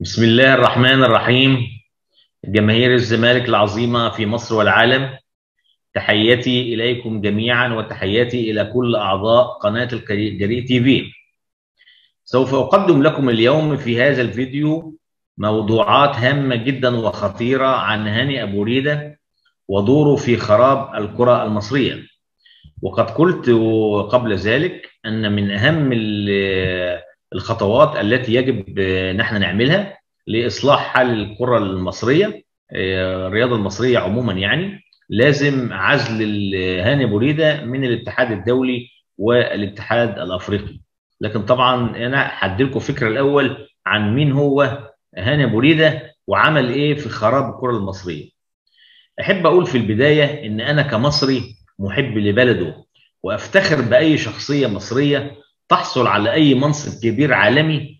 بسم الله الرحمن الرحيم جماهير الزمالك العظيمة في مصر والعالم تحياتي إليكم جميعا وتحياتي إلى كل أعضاء قناة الجريء تي في سوف أقدم لكم اليوم في هذا الفيديو موضوعات هامة جدا وخطيرة عن هاني أبو ريدة ودوره في خراب الكرة المصرية وقد قلت قبل ذلك أن من أهم الخطوات التي يجب نحن نعملها لاصلاح حال الكره المصريه الرياضه المصريه عموما يعني لازم عزل هاني بوريده من الاتحاد الدولي والاتحاد الافريقي لكن طبعا انا هدي لكم فكره الاول عن مين هو هاني بوريده وعمل ايه في خراب الكره المصريه احب اقول في البدايه ان انا كمصري محب لبلده وافتخر باي شخصيه مصريه تحصل على اي منصب كبير عالمي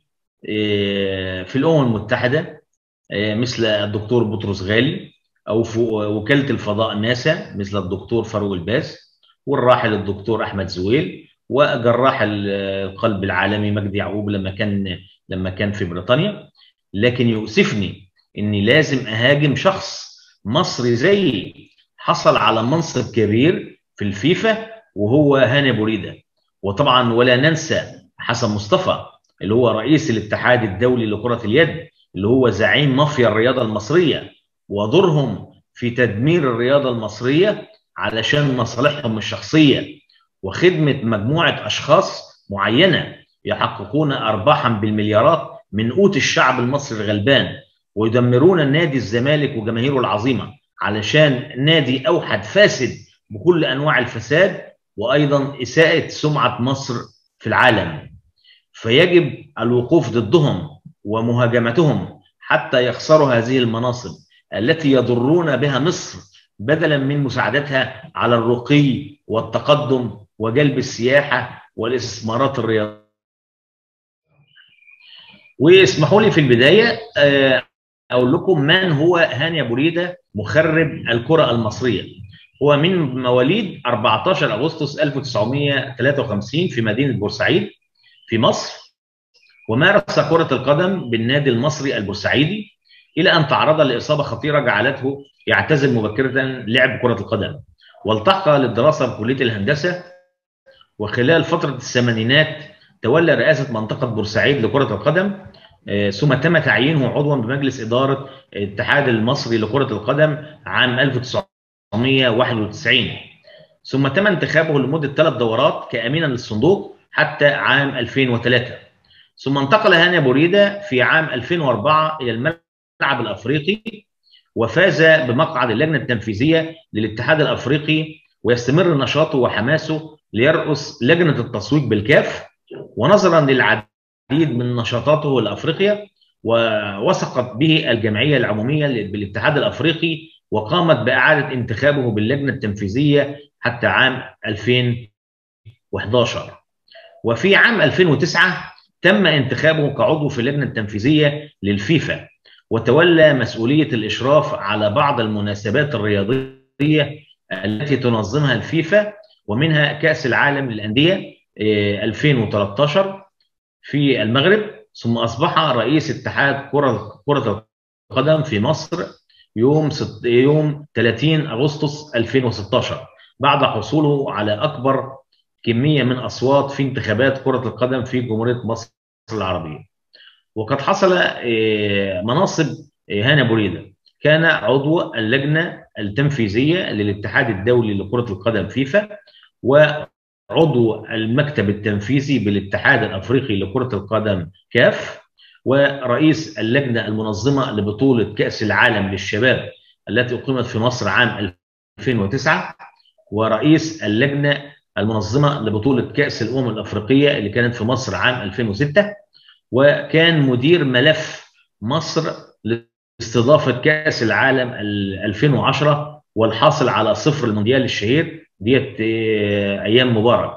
في الامم المتحده مثل الدكتور بطرس غالي او في وكاله الفضاء ناسا مثل الدكتور فاروق الباز والراحل الدكتور احمد زويل وجراح القلب العالمي مجدي يعقوب لما كان لما كان في بريطانيا لكن يؤسفني اني لازم اهاجم شخص مصري زيي حصل على منصب كبير في الفيفا وهو هاني بوريده وطبعا ولا ننسى حسن مصطفى اللي هو رئيس الاتحاد الدولي لكرة اليد اللي هو زعيم مافيا الرياضة المصرية ودورهم في تدمير الرياضة المصرية علشان مصالحهم الشخصية وخدمة مجموعة أشخاص معينة يحققون أرباحا بالمليارات من قوت الشعب المصري الغلبان ويدمرون النادي الزمالك وجماهيره العظيمة علشان نادي أوحد فاسد بكل أنواع الفساد وايضا اساءه سمعه مصر في العالم فيجب الوقوف ضدهم ومهاجمتهم حتى يخسروا هذه المناصب التي يضرون بها مصر بدلا من مساعدتها على الرقي والتقدم وجلب السياحه والاستثمارات الرياضيه. واسمحوا لي في البدايه اقول لكم من هو هاني ابو ريده مخرب الكره المصريه. هو من مواليد 14 اغسطس 1953 في مدينه بورسعيد في مصر ومارس كره القدم بالنادي المصري البورسعيدي الى ان تعرض لاصابه خطيره جعلته يعتزل مبكره لعب كره القدم والتحق للدراسه بكليه الهندسه وخلال فتره الثمانينات تولى رئاسه منطقه بورسعيد لكره القدم ثم تم تعيينه عضوا بمجلس اداره الاتحاد المصري لكره القدم عام 1900 1991 ثم تم انتخابه لمده ثلاث دورات كامينا للصندوق حتى عام 2003 ثم انتقل هاني بوريده في عام 2004 الى الملعب الافريقي وفاز بمقعد اللجنه التنفيذيه للاتحاد الافريقي ويستمر نشاطه وحماسه ليرأس لجنه التسويق بالكاف ونظرا للعديد من نشاطاته لافريقيا ووثقت به الجمعيه العموميه بالاتحاد الافريقي وقامت بإعادة انتخابه باللجنة التنفيذية حتى عام 2011 وفي عام 2009 تم انتخابه كعضو في اللجنة التنفيذية للفيفا وتولى مسؤولية الإشراف على بعض المناسبات الرياضية التي تنظمها الفيفا ومنها كأس العالم للأندية 2013 في المغرب ثم أصبح رئيس اتحاد كرة كرة القدم في مصر يوم ست يوم 30 اغسطس 2016 بعد حصوله على اكبر كميه من اصوات في انتخابات كره القدم في جمهوريه مصر العربيه. وقد حصل مناصب هاني بوريده كان عضو اللجنه التنفيذيه للاتحاد الدولي لكره القدم فيفا وعضو المكتب التنفيذي بالاتحاد الافريقي لكره القدم كاف ورئيس اللجنه المنظمه لبطوله كاس العالم للشباب التي اقيمت في مصر عام 2009 ورئيس اللجنه المنظمه لبطوله كاس الامم الافريقيه اللي كانت في مصر عام 2006 وكان مدير ملف مصر لاستضافه كاس العالم 2010 والحاصل على صفر المونديال الشهير ديت ايام مبارك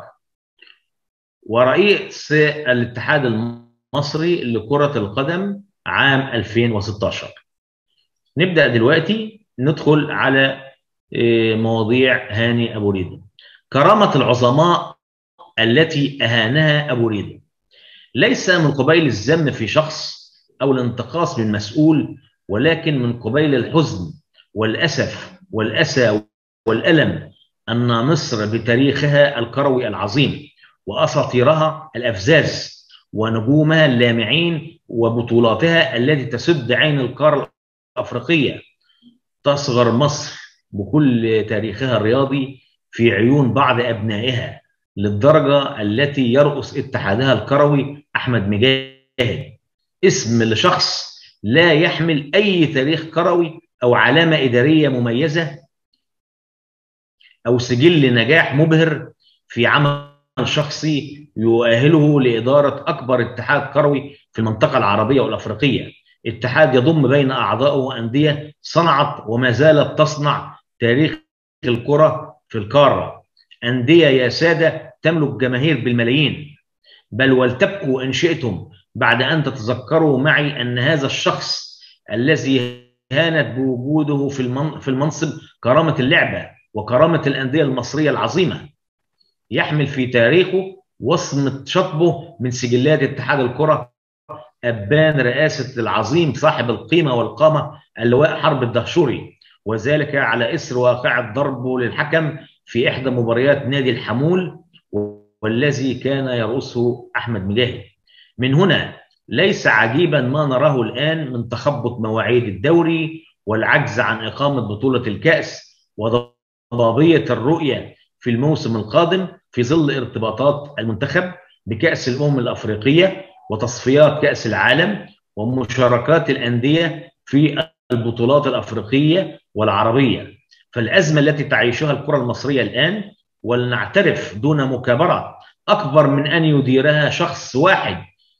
ورئيس الاتحاد المصري لكرة القدم عام 2016 نبدأ دلوقتي ندخل على مواضيع هاني أبو ريدة كرامة العظماء التي أهانها أبو ريدة ليس من قبيل الذم في شخص او الانتقاص من مسؤول ولكن من قبيل الحزن والاسف والاسى والالم ان مصر بتاريخها الكروي العظيم واساطيرها الافزاز ونجومها اللامعين وبطولاتها التي تسد عين القاره الافريقيه تصغر مصر بكل تاريخها الرياضي في عيون بعض ابنائها للدرجه التي يرأس اتحادها الكروي احمد مجاهد اسم لشخص لا يحمل اي تاريخ كروي او علامه اداريه مميزه او سجل نجاح مبهر في عمل شخصي يؤهله لاداره اكبر اتحاد كروي في المنطقه العربيه والافريقيه اتحاد يضم بين اعضائه انديه صنعت وما زالت تصنع تاريخ الكره في القاره انديه يا ساده تملك جماهير بالملايين بل ولتبكوا ان شئتم بعد ان تتذكروا معي ان هذا الشخص الذي هانت بوجوده في في المنصب كرامه اللعبه وكرامه الانديه المصريه العظيمه يحمل في تاريخه وصمه شطبه من سجلات اتحاد الكره ابان رئاسه العظيم صاحب القيمه والقامه اللواء حرب الدهشوري وذلك على اثر واقعه ضربه للحكم في احدى مباريات نادي الحمول والذي كان يرأسه احمد مجاهد من هنا ليس عجيبا ما نراه الان من تخبط مواعيد الدوري والعجز عن اقامه بطوله الكاس وضبابيه الرؤيه في الموسم القادم في ظل ارتباطات المنتخب بكاس الامم الافريقيه وتصفيات كاس العالم ومشاركات الانديه في البطولات الافريقيه والعربيه فالازمه التي تعيشها الكره المصريه الان ولنعترف دون مكابره اكبر من ان يديرها شخص واحد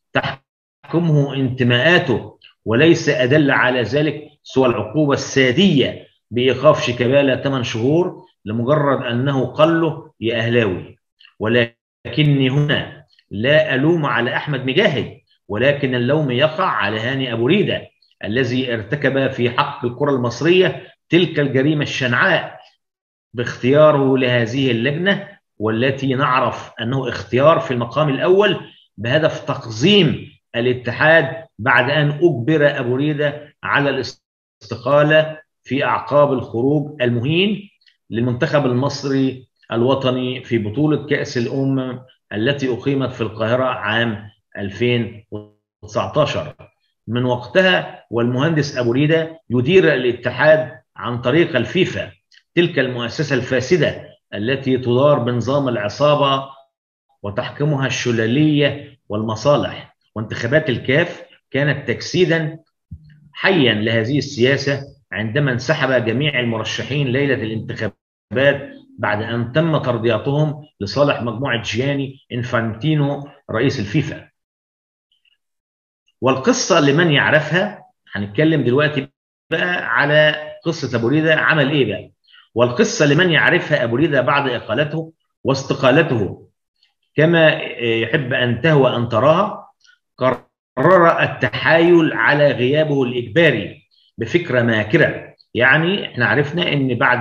تحكمه انتماءاته وليس ادل على ذلك سوى العقوبه الساديه بايقاف شيكابالا 8 شهور لمجرد انه قال له يا اهلاوي ولكني هنا لا الوم على احمد مجاهد ولكن اللوم يقع على هاني ابو ريده الذي ارتكب في حق الكره المصريه تلك الجريمه الشنعاء باختياره لهذه اللجنه والتي نعرف انه اختيار في المقام الاول بهدف تقزيم الاتحاد بعد ان اجبر ابو ريده على الاستقاله في اعقاب الخروج المهين للمنتخب المصري الوطني في بطوله كاس الامم التي اقيمت في القاهره عام 2019 من وقتها والمهندس ابو ريده يدير الاتحاد عن طريق الفيفا تلك المؤسسه الفاسده التي تدار بنظام العصابه وتحكمها الشلاليه والمصالح وانتخابات الكاف كانت تجسيدا حيا لهذه السياسه عندما انسحب جميع المرشحين ليله الانتخابات بعد ان تم ترضياتهم لصالح مجموعه جياني انفانتينو رئيس الفيفا. والقصه لمن يعرفها هنتكلم دلوقتي بقى على قصه ابو ريده عمل ايه بقى؟ والقصه لمن يعرفها ابو ريده بعد اقالته واستقالته كما يحب ان تهوى ان تراها قرر التحايل على غيابه الاجباري بفكره ماكره يعني احنا عرفنا ان بعد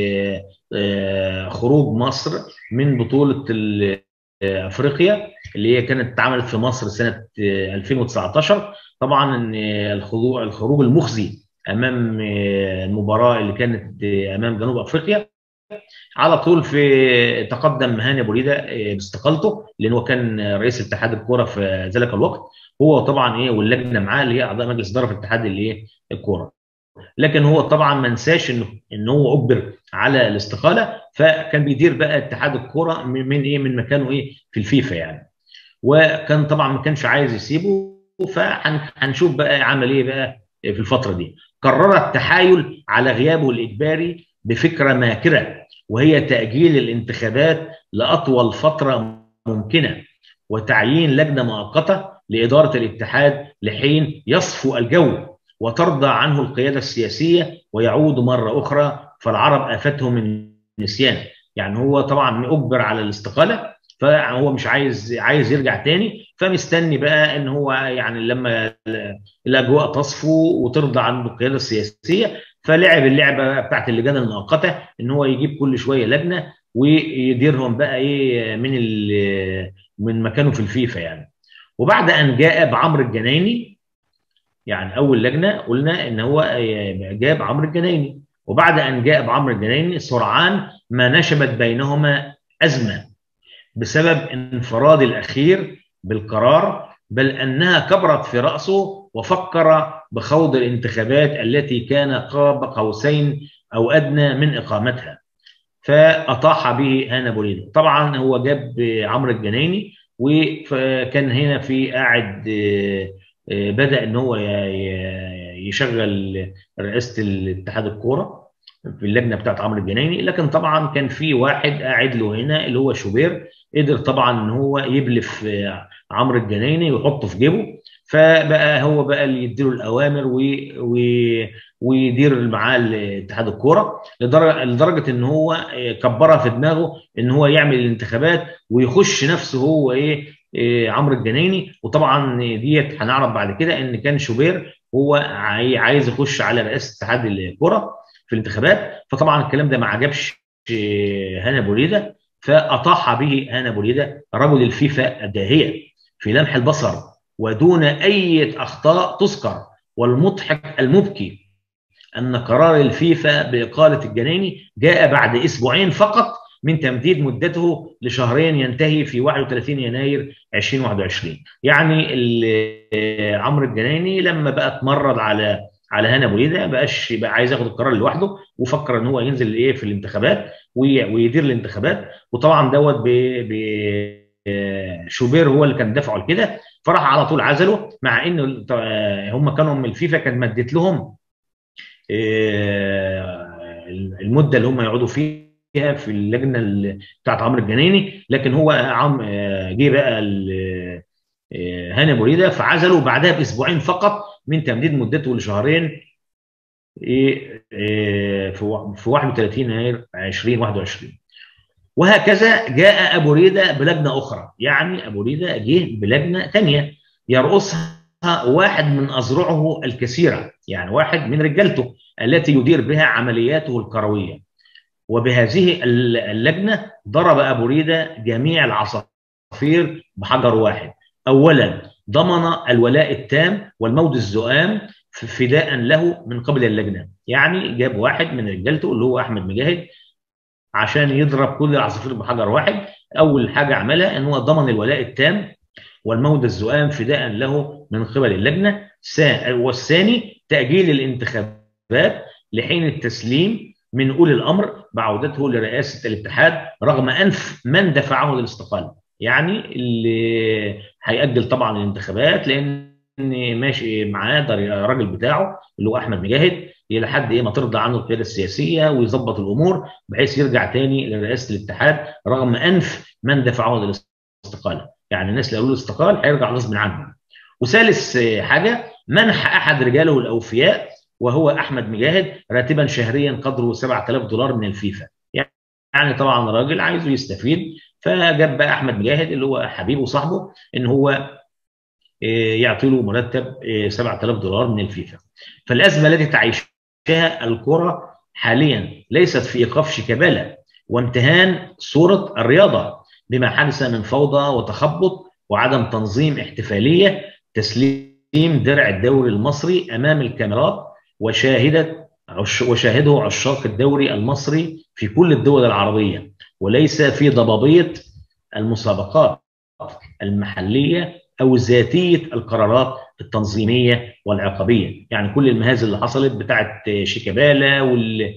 خروج مصر من بطوله افريقيا اللي هي كانت اتعملت في مصر سنه 2019 طبعا ان الخروج المخزي امام المباراه اللي كانت امام جنوب افريقيا على طول في تقدم هاني ابو ريده باستقالته لان هو كان رئيس اتحاد الكوره في ذلك الوقت هو طبعا ايه واللجنه معاه اللي هي اعضاء مجلس اداره في اتحاد اللي هي الكوره لكن هو طبعا ما نساش انه ان هو اجبر على الاستقاله فكان بيدير بقى اتحاد الكوره من ايه من مكانه ايه في الفيفا يعني وكان طبعا ما كانش عايز يسيبه فهنشوف بقى عمل ايه بقى في الفتره دي قرر التحايل على غيابه الاجباري بفكره ماكره وهي تاجيل الانتخابات لاطول فتره ممكنه وتعيين لجنه مؤقته لاداره الاتحاد لحين يصفو الجو وترضى عنه القياده السياسيه ويعود مره اخرى فالعرب افتهم من نسيان يعني هو طبعا اجبر على الاستقاله فهو مش عايز عايز يرجع تاني فمستني بقى ان هو يعني لما الاجواء تصفو وترضى عنه القياده السياسيه فلعب اللعبه بتاعت اللجان المؤقته ان هو يجيب كل شويه لجنه ويديرهم بقى ايه من من مكانه في الفيفا يعني وبعد ان جاء بعمر الجنايني يعني اول لجنه قلنا ان هو جاب عمرو الجنايني وبعد ان جاء بعمرو الجنايني سرعان ما نشبت بينهما ازمه بسبب انفراد الاخير بالقرار بل انها كبرت في راسه وفكر بخوض الانتخابات التي كان قاب قوسين او ادنى من اقامتها فاطاح به هانا بوليدا طبعا هو جاب عمرو الجنايني وكان هنا في قاعد بدا ان هو يشغل رئاسه الاتحاد الكوره في اللجنه بتاعت عمرو الجنايني لكن طبعا كان في واحد قاعد له هنا اللي هو شوبير قدر طبعا ان هو يبلف عمرو الجنايني ويحطه في جيبه فبقى هو بقى اللي يديله الاوامر وي وي ويدير معاه اتحاد الكوره لدرجه لدرجه ان هو كبرها في دماغه ان هو يعمل الانتخابات ويخش نفسه هو ايه, إيه عمرو الجنايني وطبعا ديت هنعرف بعد كده ان كان شوبير هو عايز يخش على رئاسه اتحاد الكوره في الانتخابات فطبعا الكلام ده ما عجبش هانا بوليدا فاطاح به هانا بوليدا رجل الفيفا الداهيه في لمح البصر ودون اي اخطاء تذكر والمضحك المبكي ان قرار الفيفا باقاله الجناني جاء بعد اسبوعين فقط من تمديد مدته لشهرين ينتهي في 31 يناير 2021 يعني عمرو الجناني لما بقى اتمرد على على هنا بوليدا بقاش بقى عايز ياخد القرار لوحده وفكر ان هو ينزل ايه في الانتخابات ويدير الانتخابات وطبعا دوت ب شوبير هو اللي كان دافعه لكده فراح على طول عزله مع ان هم كانوا من الفيفا كانت مدت لهم المده اللي هم يقعدوا فيها في اللجنه بتاعت عمرو الجنايني لكن هو عم جه بقى هاني مريده فعزله بعدها باسبوعين فقط من تمديد مدته لشهرين في 31 يناير 2021 وهكذا جاء ابو ريده بلجنه اخرى يعني ابو ريده جه بلجنه ثانيه يرأسها واحد من اذرعه الكثيره يعني واحد من رجالته التي يدير بها عملياته الكرويه وبهذه اللجنه ضرب ابو ريده جميع العصافير بحجر واحد اولا ضمن الولاء التام والموت الزؤام فداء له من قبل اللجنه يعني جاب واحد من رجالته اللي هو احمد مجاهد عشان يضرب كل العصافير بحجر واحد اول حاجه عملها ان هو ضمن الولاء التام والموت الزؤام فداء له من قبل اللجنه والثاني تاجيل الانتخابات لحين التسليم من اولي الامر بعودته لرئاسه الاتحاد رغم انف من دفعه للاستقاله يعني اللي هيأجل طبعا الانتخابات لان ماشي معاه ده الراجل بتاعه اللي هو احمد مجاهد لحد ايه ما ترضى عنه القياده السياسيه ويظبط الامور بحيث يرجع تاني لرئاسه الاتحاد رغم انف من دفعه للاستقاله يعني الناس اللي قالوا له استقال هيرجع غصب عنهم وثالث حاجه منح احد رجاله الاوفياء وهو احمد مجاهد راتبا شهريا قدره 7000 دولار من الفيفا يعني طبعا راجل عايزه يستفيد فجاب بقى احمد مجاهد اللي هو حبيبه وصاحبه ان هو يعطي له مرتب 7000 دولار من الفيفا فالازمه التي تعيشها الكره حاليا ليست في ايقاف شيكابالا وامتهان صوره الرياضه بما حدث من فوضى وتخبط وعدم تنظيم احتفاليه تسليم درع الدوري المصري امام الكاميرات وشاهدت وشاهده عشاق الدوري المصري في كل الدول العربيه وليس في ضبابيه المسابقات المحليه او ذاتيه القرارات التنظيميه والعقابيه يعني كل المهازل اللي حصلت بتاعه شيكابالا وال...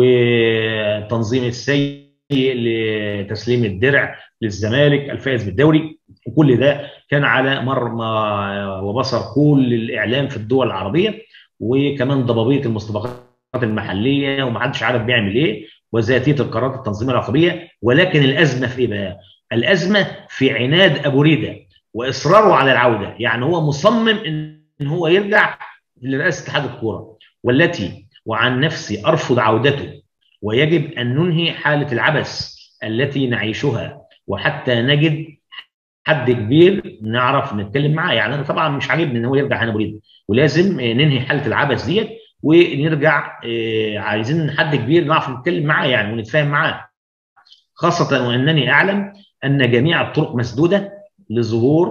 وتنظيم السيء لتسليم الدرع للزمالك الفائز بالدوري وكل ده كان على مرمى وبصر كل الاعلام في الدول العربيه وكمان ضبابيه المسابقات المحليه ومحدش عارف بيعمل ايه وذاتيه القرارات التنظيميه العقابيه ولكن الازمه في ايه بقى؟ الازمه في عناد ابو ريده واصراره على العوده يعني هو مصمم ان هو يرجع لرئاسه اتحاد الكوره والتي وعن نفسي ارفض عودته ويجب ان ننهي حاله العبث التي نعيشها وحتى نجد حد كبير نعرف نتكلم معاه يعني انا طبعا مش عاجبني ان هو يرجع هنا بريد ولازم ننهي حاله العبث ديت ونرجع عايزين حد كبير نعرف نتكلم معاه يعني ونتفاهم معاه خاصه وانني اعلم ان جميع الطرق مسدوده لظهور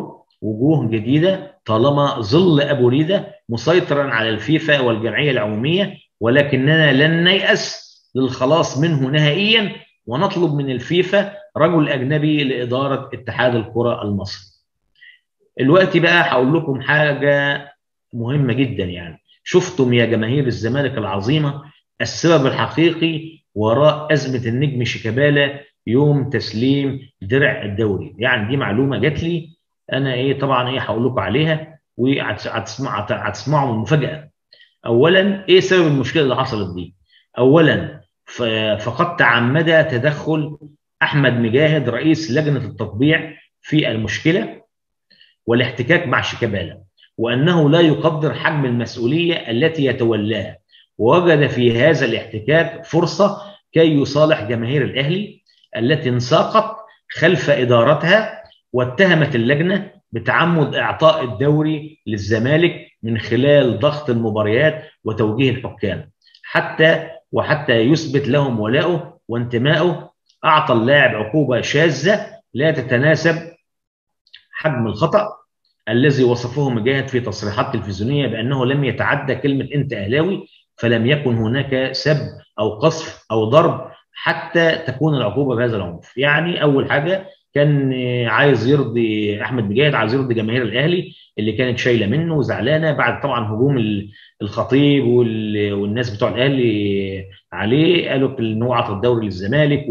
وجوه جديده طالما ظل ابو ريده مسيطرا على الفيفا والجمعيه العموميه ولكننا لن نيأس للخلاص منه نهائيا ونطلب من الفيفا رجل اجنبي لاداره اتحاد الكره المصري. الوقت بقى هقول لكم حاجه مهمه جدا يعني شفتم يا جماهير الزمالك العظيمه السبب الحقيقي وراء ازمه النجم شيكابالا يوم تسليم درع الدوري يعني دي معلومه جات لي انا ايه طبعا ايه هقول لكم عليها وهتسمعوا هتسمعوا المفاجاه اولا ايه سبب المشكله اللي حصلت دي اولا فقد تعمد تدخل احمد مجاهد رئيس لجنه التطبيع في المشكله والاحتكاك مع شيكابالا وانه لا يقدر حجم المسؤوليه التي يتولاها ووجد في هذا الاحتكاك فرصه كي يصالح جماهير الاهلي التي انساقت خلف ادارتها واتهمت اللجنه بتعمد اعطاء الدوري للزمالك من خلال ضغط المباريات وتوجيه الحكام حتى وحتى يثبت لهم ولاؤه وانتمائه اعطى اللاعب عقوبه شاذه لا تتناسب حجم الخطا الذي وصفه مجاهد في تصريحات تلفزيونيه بانه لم يتعدى كلمه انت اهلاوي فلم يكن هناك سب او قصف او ضرب حتى تكون العقوبه بهذا العنف يعني اول حاجه كان عايز يرضي احمد مجاهد عايز يرضي جماهير الاهلي اللي كانت شايله منه وزعلانه بعد طبعا هجوم الخطيب والناس بتوع الاهلي عليه قالوا ان هو عطى الدوري للزمالك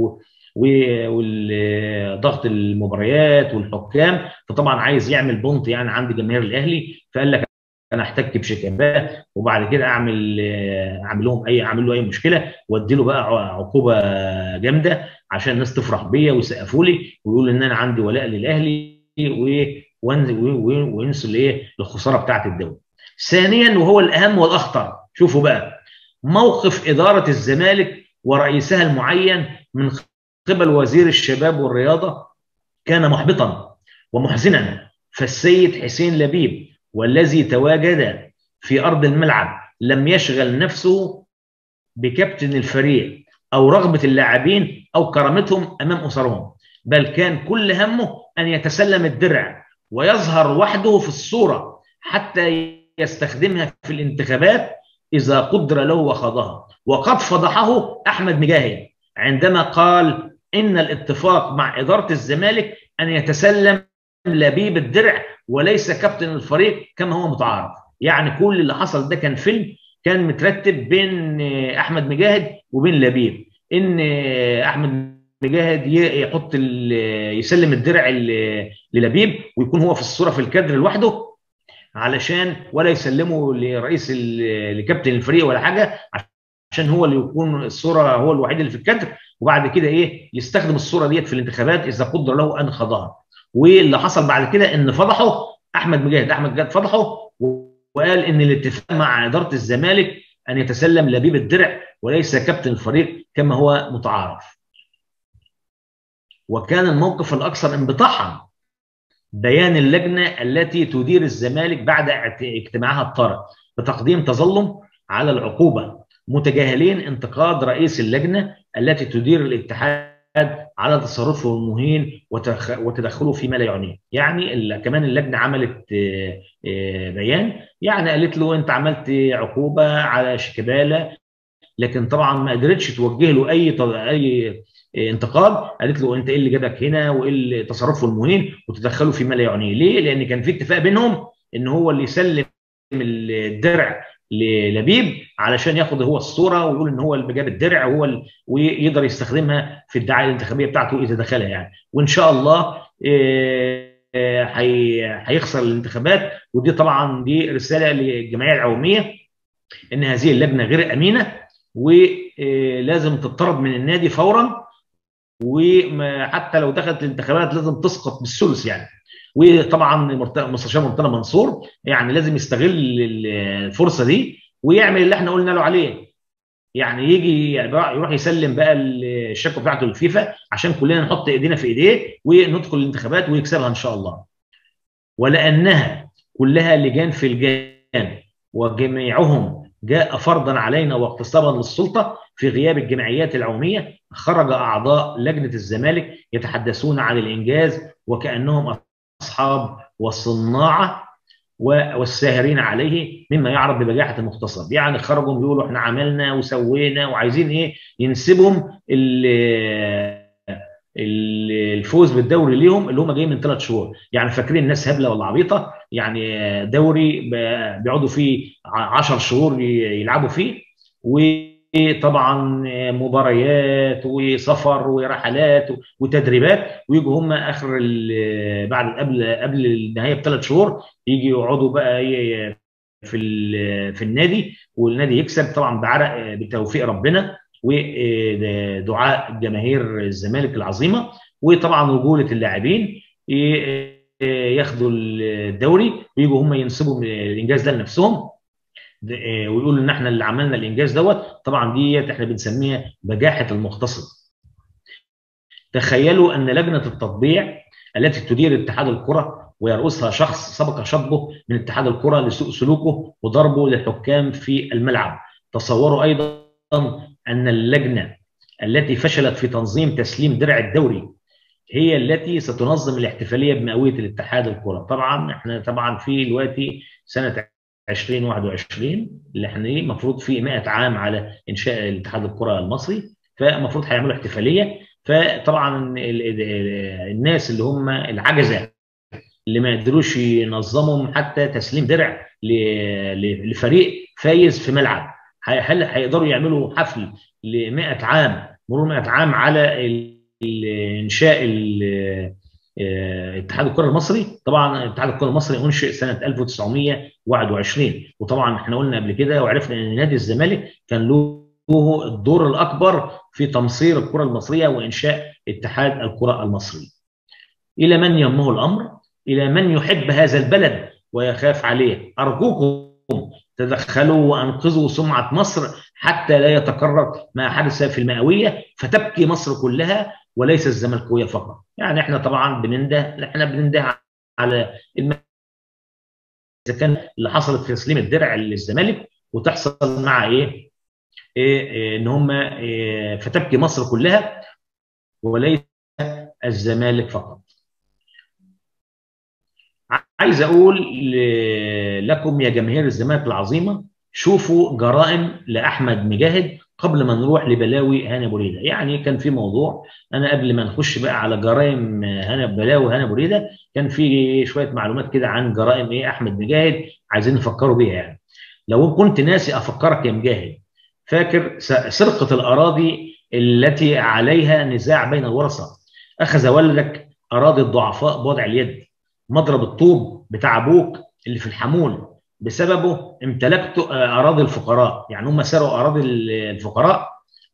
وضغط المباريات والحكام فطبعا عايز يعمل بونت يعني عند جماهير الاهلي فقال لك انا احتك بشيكاباه وبعد كده اعمل اعمل لهم اي اعمل له اي مشكله وادي له بقى عقوبه جامده عشان الناس تفرح بيا ويسقفوا لي ويقولوا ان انا عندي ولاء للاهلي وينسوا الايه الخساره بتاعه الدوري. ثانيا وهو الاهم والاخطر شوفوا بقى موقف اداره الزمالك ورئيسها المعين من قبل وزير الشباب والرياضه كان محبطا ومحزنا فالسيد حسين لبيب والذي تواجد في ارض الملعب لم يشغل نفسه بكابتن الفريق او رغبه اللاعبين او كرامتهم امام اسرهم بل كان كل همه ان يتسلم الدرع ويظهر وحده في الصوره حتى يستخدمها في الانتخابات اذا قدر له وخاضها وقد فضحه احمد مجاهد عندما قال ان الاتفاق مع اداره الزمالك ان يتسلم لبيب الدرع وليس كابتن الفريق كما هو متعارف يعني كل اللي حصل ده كان فيلم كان مترتب بين احمد مجاهد وبين لبيب ان احمد مجاهد يحط يسلم الدرع للبيب ويكون هو في الصوره في الكادر لوحده علشان ولا يسلمه لرئيس لكابتن الفريق ولا حاجه عشان هو اللي يكون الصوره هو الوحيد اللي في الكادر وبعد كده ايه يستخدم الصوره ديت في الانتخابات اذا قدر له ان خاضها واللي حصل بعد كده ان فضحه احمد مجاهد احمد مجاهد فضحه وقال ان الاتفاق مع اداره الزمالك ان يتسلم لبيب الدرع وليس كابتن الفريق كما هو متعارف وكان الموقف الاكثر انبطاحا بيان اللجنه التي تدير الزمالك بعد اجتماعها الطارئ بتقديم تظلم على العقوبه متجاهلين انتقاد رئيس اللجنه التي تدير الاتحاد على تصرفه المهين وتدخله فيما لا يعنيه يعني كمان اللجنه عملت بيان يعني قالت له انت عملت عقوبه على شيكابالا لكن طبعا ما قدرتش توجه له اي اي انتقاد قالت له انت ايه اللي جابك هنا وايه اللي تصرفه المهين وتدخله فيما لا يعنيه ليه لان كان في اتفاق بينهم ان هو اللي يسلم الدرع للبيب علشان ياخد هو الصوره ويقول ان هو اللي جاب الدرع وهو ال... ويقدر يستخدمها في الدعايه الانتخابيه بتاعته اذا دخلها يعني وان شاء الله هيخسر الانتخابات ودي طبعا دي رساله للجمعيه العموميه ان هذه اللجنه غير امينه ولازم تطرد من النادي فورا وحتى لو دخلت الانتخابات لازم تسقط بالثلث يعني وطبعا مستشار مرتضى منصور يعني لازم يستغل الفرصه دي ويعمل اللي احنا قلنا له عليه يعني يجي يروح يسلم بقى الشكوى بتاعته للفيفا عشان كلنا نحط ايدينا في ايديه وندخل الانتخابات ويكسبها ان شاء الله ولانها كلها لجان في الجان وجميعهم جاء فرضا علينا واغتصابا للسلطه في غياب الجمعيات العموميه خرج اعضاء لجنه الزمالك يتحدثون عن الانجاز وكانهم اصحاب والصناعه والساهرين عليه مما يعرف ببجاحه المغتصب يعني خرجوا بيقولوا احنا عملنا وسوينا وعايزين ايه ينسبهم الفوز بالدوري ليهم اللي هم جايين من ثلاث شهور يعني فاكرين الناس هبله ولا عبيطه يعني دوري بيقعدوا فيه 10 شهور يلعبوا فيه وطبعا مباريات وسفر ورحلات وتدريبات ويجوا هم اخر بعد قبل قبل النهايه بثلاث شهور يجي يقعدوا بقى في في النادي والنادي يكسب طبعا بعرق بتوفيق ربنا ودعاء جماهير الزمالك العظيمه وطبعا رجوله اللاعبين ياخدوا الدوري ويجوا هم ينسبوا الانجاز ده لنفسهم ويقولوا ان احنا اللي عملنا الانجاز دوت طبعا ديت احنا بنسميها بجاحه المغتصب تخيلوا ان لجنه التطبيع التي تدير اتحاد الكره ويرأسها شخص سبق شطبه من اتحاد الكره لسوء سلوكه وضربه للحكام في الملعب تصوروا ايضا ان اللجنه التي فشلت في تنظيم تسليم درع الدوري هي التي ستنظم الاحتفاليه بمئويه الاتحاد الكره طبعا احنا طبعا في دلوقتي سنه 2021 اللي احنا ايه المفروض في 100 عام على انشاء الاتحاد الكره المصري فالمفروض هيعملوا احتفاليه فطبعا الناس اللي هم العجزه اللي ما قدروش ينظموا حتى تسليم درع لفريق فايز في ملعب هل هيقدروا يعملوا حفل ل 100 عام مرور 100 عام على انشاء اتحاد الكره المصري طبعا اتحاد الكره المصري انشئ سنه 1921 وطبعا احنا قلنا قبل كده وعرفنا ان نادي الزمالك كان له الدور الاكبر في تمصير الكره المصريه وانشاء اتحاد الكره المصري. الى من يهمه الامر؟ الى من يحب هذا البلد ويخاف عليه ارجوكم تدخلوا وانقذوا سمعه مصر حتى لا يتكرر ما حدث في المئويه فتبكي مصر كلها وليس الزملكاويه فقط. يعني احنا طبعا بننده احنا بننده على الم... اذا كان اللي حصلت في تسليم الدرع للزمالك وتحصل مع ايه؟ إيه, إيه ان هم إيه فتبكي مصر كلها وليس الزمالك فقط. عايز اقول لكم يا جماهير الزمالك العظيمه شوفوا جرائم لاحمد مجاهد قبل ما نروح لبلاوي هاني بريده يعني كان في موضوع انا قبل ما نخش بقى على جرائم هنا بلاوي هاني بريده كان في شويه معلومات كده عن جرائم ايه احمد مجاهد عايزين نفكروا بيها يعني لو كنت ناسي افكرك يا مجاهد فاكر سرقه الاراضي التي عليها نزاع بين الورثه اخذ والدك اراضي الضعفاء بوضع اليد مضرب الطوب بتاع ابوك اللي في الحمول بسببه امتلكت اراضي الفقراء يعني هم سرقوا اراضي الفقراء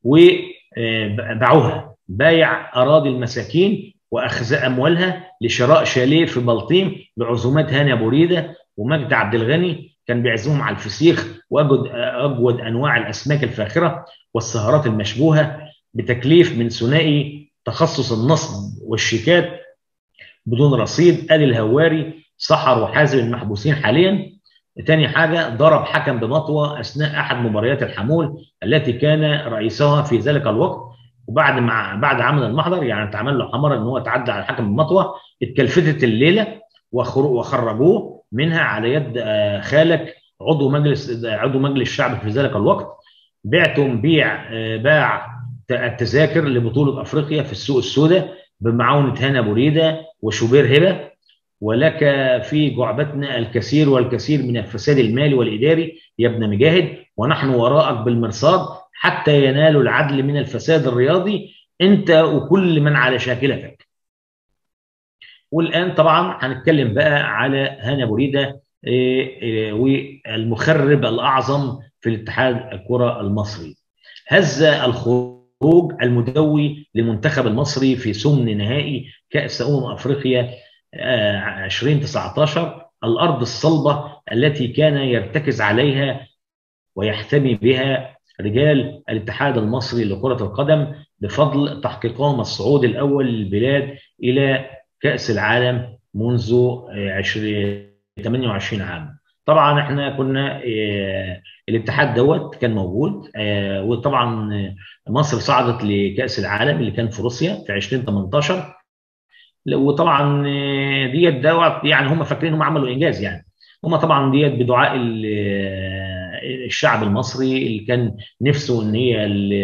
وباعوها بايع اراضي المساكين واخذ اموالها لشراء شاليه في بلطيم بعزومات هاني ابو ريده ومجد عبد الغني كان بيعزمهم على الفسيخ واجود اجود انواع الاسماك الفاخره والسهرات المشبوهه بتكليف من ثنائي تخصص النصب والشيكات بدون رصيد ادي الهواري سحر وحازم المحبوسين حاليا تاني حاجة ضرب حكم بمطوة أثناء أحد مباريات الحمول التي كان رئيسها في ذلك الوقت وبعد ما بعد عمل المحضر يعني اتعمل له حمر ان هو تعدى على الحكم بمطوة اتكلفتت الليلة وخرجوه منها على يد خالك عضو مجلس عضو مجلس الشعب في ذلك الوقت بعتم بيع باع التذاكر لبطولة أفريقيا في السوق السوداء بمعاونة هنا بريدة وشوبير هبة ولك في جعبتنا الكثير والكثير من الفساد المالي والإداري يا ابن مجاهد ونحن وراءك بالمرصاد حتى ينالوا العدل من الفساد الرياضي أنت وكل من على شاكلتك والآن طبعا هنتكلم بقى على هنا بريدة والمخرب الأعظم في الاتحاد الكرة المصري هز الخروج المدوي للمنتخب المصري في سمن نهائي كأس أمم أفريقيا 2019 الارض الصلبه التي كان يرتكز عليها ويحتمي بها رجال الاتحاد المصري لكره القدم بفضل تحقيقهم الصعود الاول للبلاد الى كاس العالم منذ 20 28 عام. طبعا احنا كنا الاتحاد دوت كان موجود وطبعا مصر صعدت لكاس العالم اللي كان في روسيا في 2018 وطبعا ديت دوت يعني هم فاكرين هم عملوا انجاز يعني هم طبعا ديت بدعاء الشعب المصري اللي كان نفسه ان هي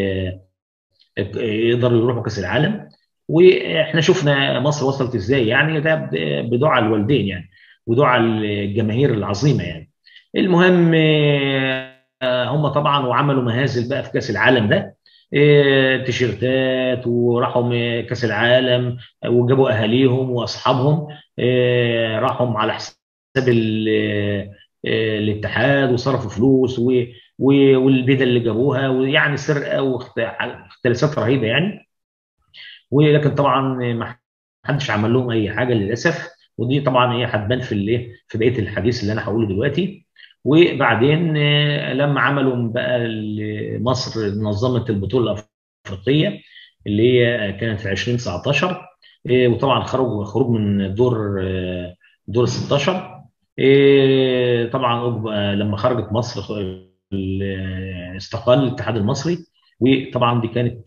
يقدروا يروحوا كاس العالم واحنا شفنا مصر وصلت ازاي يعني ده بدعاء الوالدين يعني ودعاء الجماهير العظيمه يعني المهم هم طبعا وعملوا مهازل بقى في كاس العالم ده تيشيرتات وراحوا كاس العالم وجابوا اهاليهم واصحابهم راحوا على حساب الاتحاد وصرفوا فلوس والبدل اللي جابوها ويعني سرقه واختلاسات رهيبه يعني ولكن طبعا ما حدش عمل لهم اي حاجه للاسف ودي طبعا هي هتبان في الايه في بقيه الحديث اللي انا هقوله دلوقتي وبعدين لما عملوا بقى مصر نظمت البطوله الافريقيه اللي هي كانت في 2019 وطبعا خرجوا خروج من دور دور 16 طبعا لما خرجت مصر استقال الاتحاد المصري وطبعا دي كانت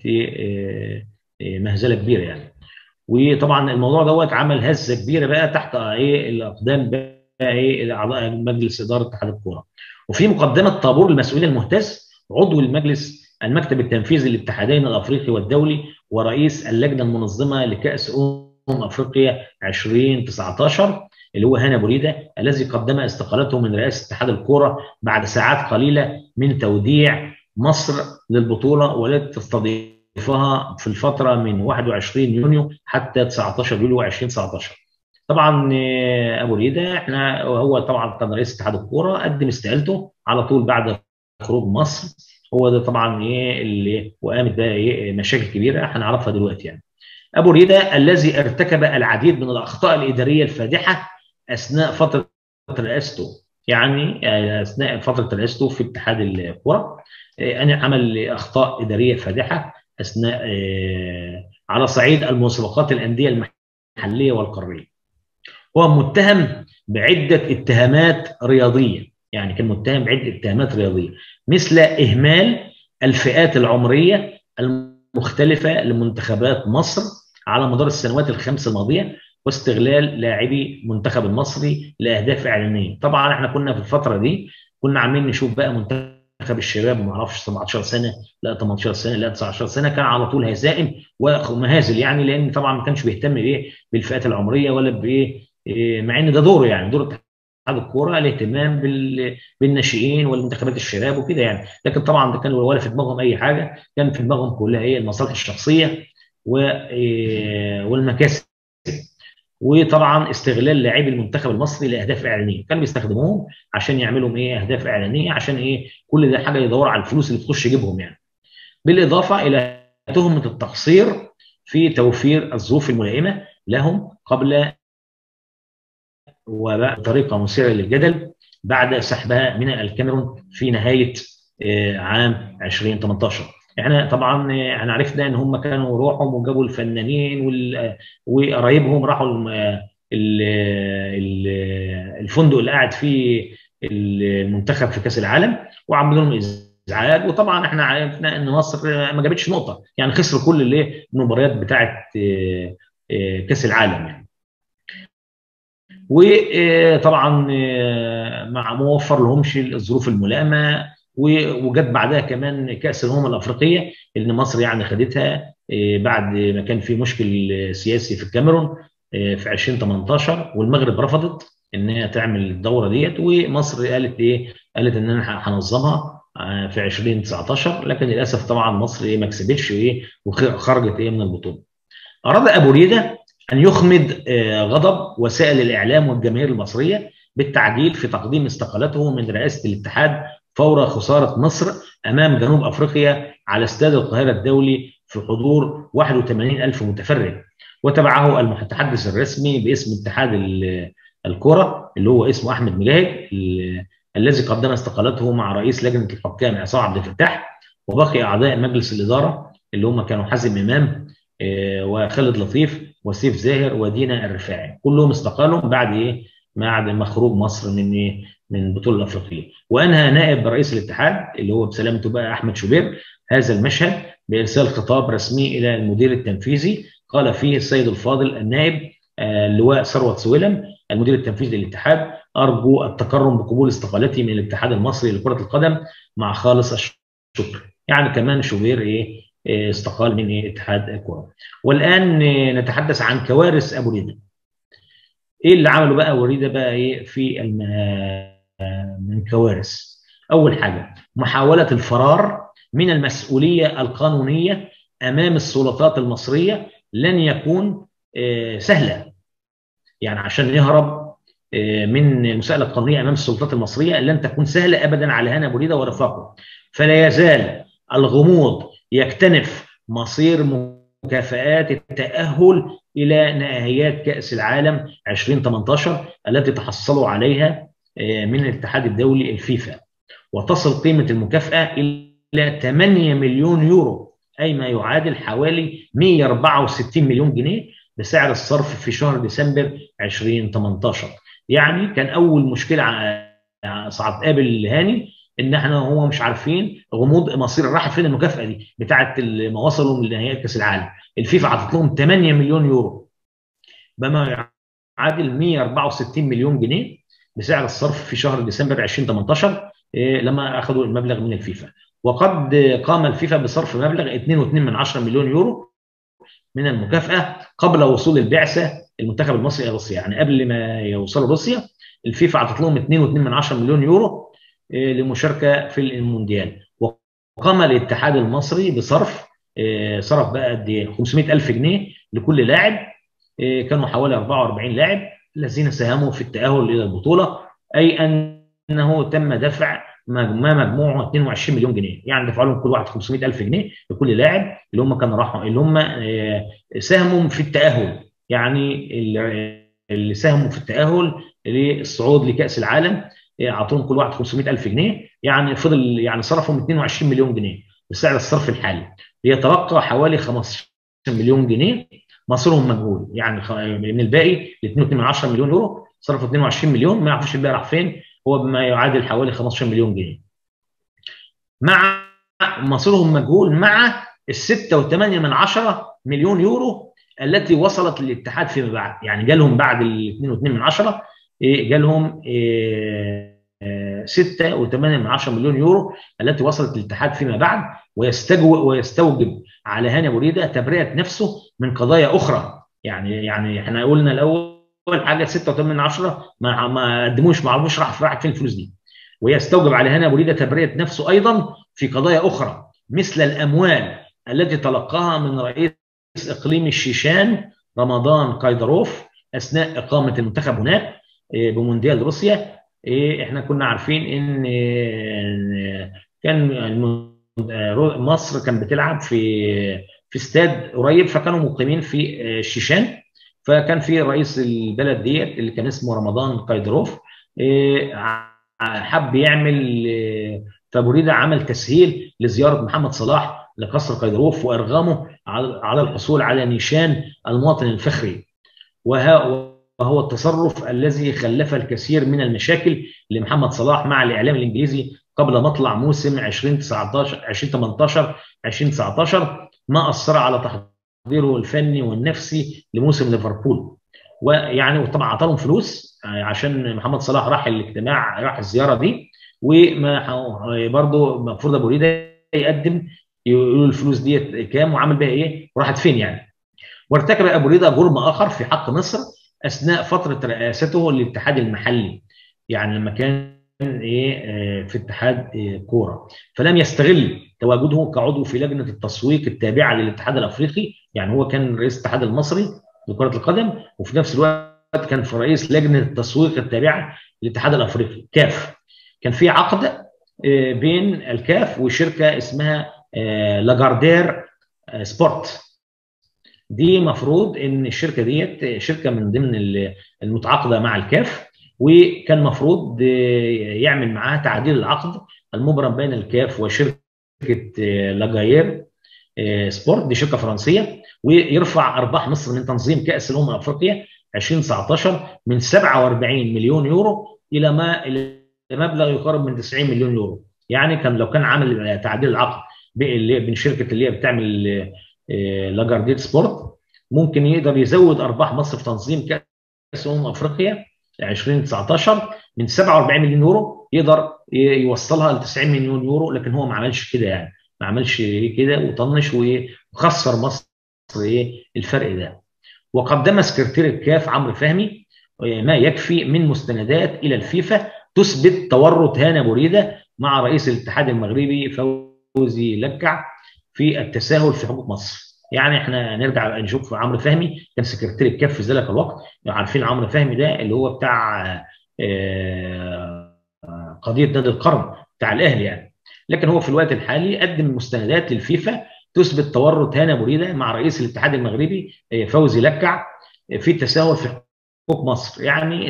مهزله كبيره يعني وطبعا الموضوع دوت عمل هزه كبيره بقى تحت ايه الاقدام بقى ايه اعضاء مجلس اداره اتحاد الكوره وفي مقدمه طابور المسؤولين المهتز عضو المجلس المكتب التنفيذي للاتحادين الافريقي والدولي ورئيس اللجنه المنظمه لكاس امم افريقيا 2019 اللي هو هاني بوريده الذي قدم استقالته من رئاسه اتحاد الكوره بعد ساعات قليله من توديع مصر للبطوله والتي تستضيفها في الفتره من 21 يونيو حتى 19 يوليو 2019. طبعا ابو ريده احنا هو طبعا كان رئيس اتحاد الكوره قدم استقالته على طول بعد خروج مصر هو ده طبعا ايه اللي وقامت بقى ايه مشاكل كبيره هنعرفها دلوقتي يعني. ابو ريده الذي ارتكب العديد من الاخطاء الاداريه الفادحه اثناء فتره رئاسته يعني اثناء فتره رئاسته في اتحاد الكره انا عمل اخطاء اداريه فادحه اثناء على صعيد المسابقات الانديه المحليه والقاريه هو متهم بعده اتهامات رياضيه يعني كان متهم بعده اتهامات رياضيه مثل اهمال الفئات العمريه المختلفه لمنتخبات مصر على مدار السنوات الخمس الماضيه واستغلال لاعبي المنتخب المصري لاهداف اعلانيه طبعا احنا كنا في الفتره دي كنا عاملين نشوف بقى منتخب الشباب ما اعرفش 17 سنه لا 18 سنه لا 19 سنه كان على طول هزائم ومهازل يعني لان طبعا ما كانش بيهتم بايه بالفئات العمريه ولا بايه مع ان ده دوره يعني دور اتحاد الكوره الاهتمام بالناشئين والمنتخبات الشباب وكده يعني لكن طبعا ده كان ولا في دماغهم اي حاجه كان في دماغهم كلها ايه المصالح الشخصيه والمكاسب وطبعا استغلال لاعبي المنتخب المصري لاهداف اعلانيه كانوا بيستخدموهم عشان يعملوا ايه اهداف اعلانيه عشان ايه كل ده حاجه يدور على الفلوس اللي تخش جيبهم يعني بالاضافه الى تهمه التقصير في توفير الظروف الملائمه لهم قبل وبطريقه مثيره للجدل بعد سحبها من الكاميرون في نهايه عام 2018 احنا طبعا احنا عرفنا ان هم كانوا روحهم وجابوا الفنانين وقرايبهم راحوا الفندق اللي قاعد فيه المنتخب في كاس العالم وعملوا لهم ازعاج وطبعا احنا عرفنا ان مصر ما جابتش نقطه يعني خسروا كل الايه المباريات بتاعه كاس العالم يعني وطبعا مع موفر لهمش الظروف الملائمه وجت بعدها كمان كاس الامم الافريقيه اللي مصر يعني خدتها بعد ما كان في مشكل سياسي في الكاميرون في 2018 والمغرب رفضت ان هي تعمل الدوره ديت ومصر قالت ايه؟ قالت ان انا هنظمها في 2019 لكن للاسف طبعا مصر ايه ما كسبتش وايه وخرجت ايه من البطوله. اراد ابو ريده ان يخمد غضب وسائل الاعلام والجماهير المصريه بالتعجيل في تقديم استقالته من رئاسه الاتحاد فور خساره مصر امام جنوب افريقيا على استاد القاهره الدولي في حضور 81 ألف متفرج وتبعه المتحدث الرسمي باسم اتحاد الكره اللي هو اسمه احمد مجاهد الذي قدم استقالته مع رئيس لجنه الحكام عصام عبد الفتاح وبقي اعضاء مجلس الاداره اللي هم كانوا حازم امام وخالد لطيف وسيف زاهر ودينا الرفاعي كلهم استقالوا بعد ايه بعد ما خروج مصر من ايه من البطوله الافريقيه وانهى نائب رئيس الاتحاد اللي هو بسلامته بقى احمد شوبير هذا المشهد بارسال خطاب رسمي الى المدير التنفيذي قال فيه السيد الفاضل النائب اللواء ثروت سويلم المدير التنفيذي للاتحاد ارجو التكرم بقبول استقالتي من الاتحاد المصري لكره القدم مع خالص الشكر يعني كمان شوبير ايه استقال من إيه اتحاد الكره والان نتحدث عن كوارث ابو ريده ايه اللي عمله بقى ابو ريده بقى ايه في من كوارث اول حاجه محاوله الفرار من المسؤوليه القانونيه امام السلطات المصريه لن يكون سهله يعني عشان يهرب من المساءله القانونيه امام السلطات المصريه لن تكون سهله ابدا على هنا ابو ريده ورفاقه فلا يزال الغموض يكتنف مصير مكافآت التأهل إلى نهائيات كأس العالم 2018 التي تحصلوا عليها من الاتحاد الدولي الفيفا وتصل قيمة المكافأة إلى 8 مليون يورو أي ما يعادل حوالي 164 مليون جنيه بسعر الصرف في شهر ديسمبر 2018 يعني كان أول مشكلة صعب قابل هاني ان احنا هو مش عارفين غموض مصير راحت فين المكافاه دي بتاعه ما وصلوا لنهائيات كاس العالم الفيفا عطت لهم 8 مليون يورو بما يعادل 164 مليون جنيه بسعر الصرف في شهر ديسمبر 2018 لما اخذوا المبلغ من الفيفا وقد قام الفيفا بصرف مبلغ 2.2 مليون يورو من المكافاه قبل وصول البعثه المنتخب المصري الى روسيا يعني قبل ما يوصلوا روسيا الفيفا عطت لهم 2.2 مليون يورو لمشاركه في المونديال وقام الاتحاد المصري بصرف صرف بقى قد ايه 500 الف جنيه لكل لاعب كانوا حوالي 44 لاعب الذين ساهموا في التاهل الى البطوله اي انه تم دفع ما مجموعه 22 مليون جنيه يعني دفعوا لهم كل واحد 500 الف جنيه لكل لاعب اللي هم كانوا راحوا اللي هم ساهموا في التاهل يعني اللي ساهموا في التاهل للصعود لكاس العالم اعطوهم كل واحد 500 الف جنيه يعني فضل يعني صرفهم 22 مليون جنيه بسعر الصرف الحالي يتبقى حوالي 15 مليون جنيه مصيرهم مجهول يعني من الباقي ل 2.2 مليون يورو صرفوا 22 مليون ما يعرفوش الباقي راح فين هو بما يعادل حوالي 15 مليون جنيه مع مصيرهم مجهول مع ال 6.8 مليون يورو التي وصلت للاتحاد فيما بعد يعني جالهم بعد ال 2.2 إيه جالهم إيه 6.8 مليون يورو التي وصلت للاتحاد فيما بعد ويستجو ويستوجب على هاني ابو ريده تبرئه نفسه من قضايا اخرى يعني يعني احنا قلنا الاول حاجه 6.8 ما ما قدموش ما عرفوش راح راحت فين الفلوس دي ويستوجب على هاني ابو ريده تبرئه نفسه ايضا في قضايا اخرى مثل الاموال التي تلقاها من رئيس اقليم الشيشان رمضان قيدروف اثناء اقامه المنتخب هناك بمونديال روسيا احنا كنا عارفين ان كان مصر كان بتلعب في في استاد قريب فكانوا مقيمين في الشيشان فكان في رئيس البلد ديت اللي كان اسمه رمضان قيدروف حب يعمل فبوريدا عمل تسهيل لزياره محمد صلاح لقصر قيدروف وارغامه على الحصول على نيشان المواطن الفخري وهو التصرف الذي خلف الكثير من المشاكل لمحمد صلاح مع الاعلام الانجليزي قبل مطلع موسم 2019 2018 2019 ما اثر على تحضيره الفني والنفسي لموسم ليفربول ويعني وطبعا اعطاهم فلوس عشان محمد صلاح راح الاجتماع راح الزياره دي وما برضه المفروض ابو ريده يقدم يقولوا الفلوس دي كام وعمل بيها ايه وراحت فين يعني وارتكب ابو ريده جرم اخر في حق مصر اثناء فتره رئاسته للاتحاد المحلي يعني لما كان ايه في اتحاد كوره فلم يستغل تواجده كعضو في لجنه التسويق التابعه للاتحاد الافريقي يعني هو كان رئيس الاتحاد المصري لكره القدم وفي نفس الوقت كان في رئيس لجنه التسويق التابعه للاتحاد الافريقي كاف كان في عقد بين الكاف وشركه اسمها لاجاردير سبورت دي مفروض ان الشركه ديت شركه من ضمن المتعاقده مع الكاف وكان مفروض يعمل معاها تعديل العقد المبرم بين الكاف وشركه لاجاير سبورت دي شركه فرنسيه ويرفع ارباح مصر من تنظيم كاس الامم الافريقيه 2019 من 47 مليون يورو الى ما الى مبلغ يقارب من 90 مليون يورو يعني كان لو كان عامل تعديل العقد بين شركه اللي هي بتعمل لاجاردير سبورت ممكن يقدر يزود ارباح مصر في تنظيم كاس امم افريقيا 2019 من 47 مليون يورو يقدر يوصلها ل 90 مليون يورو لكن هو ما عملش كده يعني ما عملش كده وطنش وخسر مصر ايه الفرق ده وقدم سكرتير الكاف عمرو فهمي ما يكفي من مستندات الى الفيفا تثبت تورط هانا بوريده مع رئيس الاتحاد المغربي فوزي لكع في التساهل في حقوق مصر يعني احنا نرجع نشوف عمرو فهمي كان سكرتير الكاف في ذلك الوقت عارفين عمرو فهمي ده اللي هو بتاع قضيه نادي القرن بتاع الاهلي يعني لكن هو في الوقت الحالي قدم مستندات للفيفا تثبت تورط هانا بوريده مع رئيس الاتحاد المغربي فوزي لكع في التساهل في حقوق مصر يعني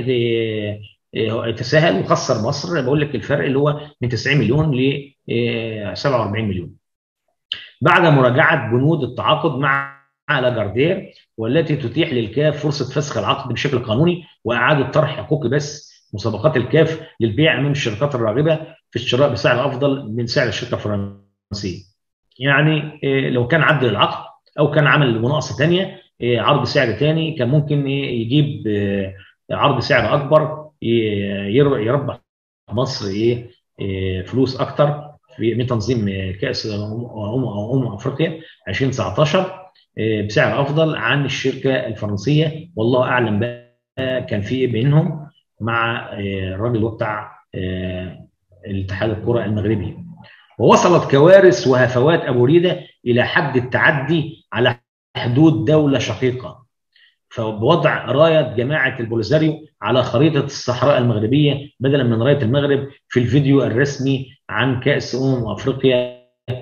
تساهل وخسر مصر بقول لك الفرق اللي هو من 90 مليون ل 47 مليون بعد مراجعه بنود التعاقد مع لاجاردير والتي تتيح للكاف فرصه فسخ العقد بشكل قانوني واعاده طرح حقوق بس مسابقات الكاف للبيع امام الشركات الراغبه في الشراء بسعر افضل من سعر الشركه الفرنسيه. يعني لو كان عدل العقد او كان عمل مناقصه ثانيه عرض سعر ثاني كان ممكن يجيب عرض سعر اكبر يربح مصر ايه فلوس اكتر في من تنظيم كاس امم افريقيا 2019 بسعر افضل عن الشركه الفرنسيه والله اعلم بقى كان في ايه بينهم مع الراجل اللي هو بتاع الاتحاد الكره المغربي ووصلت كوارث وهفوات ابو ريده الى حد التعدي على حدود دوله شقيقه فبوضع رايه جماعه البوليساريو على خريطه الصحراء المغربيه بدلا من رايه المغرب في الفيديو الرسمي عن كاس امم افريقيا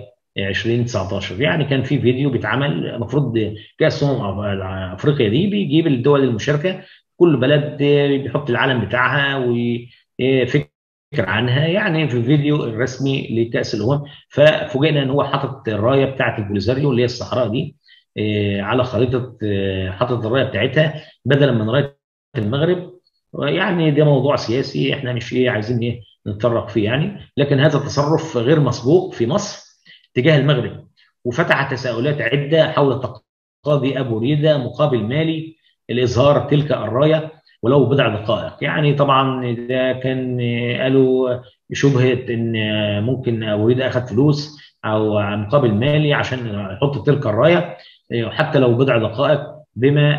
2019 يعني كان في فيديو بيتعمل المفروض كاس امم افريقيا دي بيجيب الدول المشاركه كل بلد بيحط العلم بتاعها وفكر عنها يعني في الفيديو الرسمي لكاس الامم ففوجئنا ان هو حاطط الرايه بتاعه البوليساريو اللي هي الصحراء دي على خريطه حاطط الرايه بتاعتها بدلا من رايه المغرب يعني ده موضوع سياسي احنا مش ايه عايزين ايه نتطرق فيه يعني لكن هذا التصرف غير مسبوق في مصر تجاه المغرب وفتح تساؤلات عده حول تقاضي ابو ريده مقابل مالي لاظهار تلك الرايه ولو بضع دقائق يعني طبعا ده كان قالوا شبهه ان ممكن ابو ريده اخذ فلوس او مقابل مالي عشان يحط تلك الرايه حتى لو بضع دقائق بما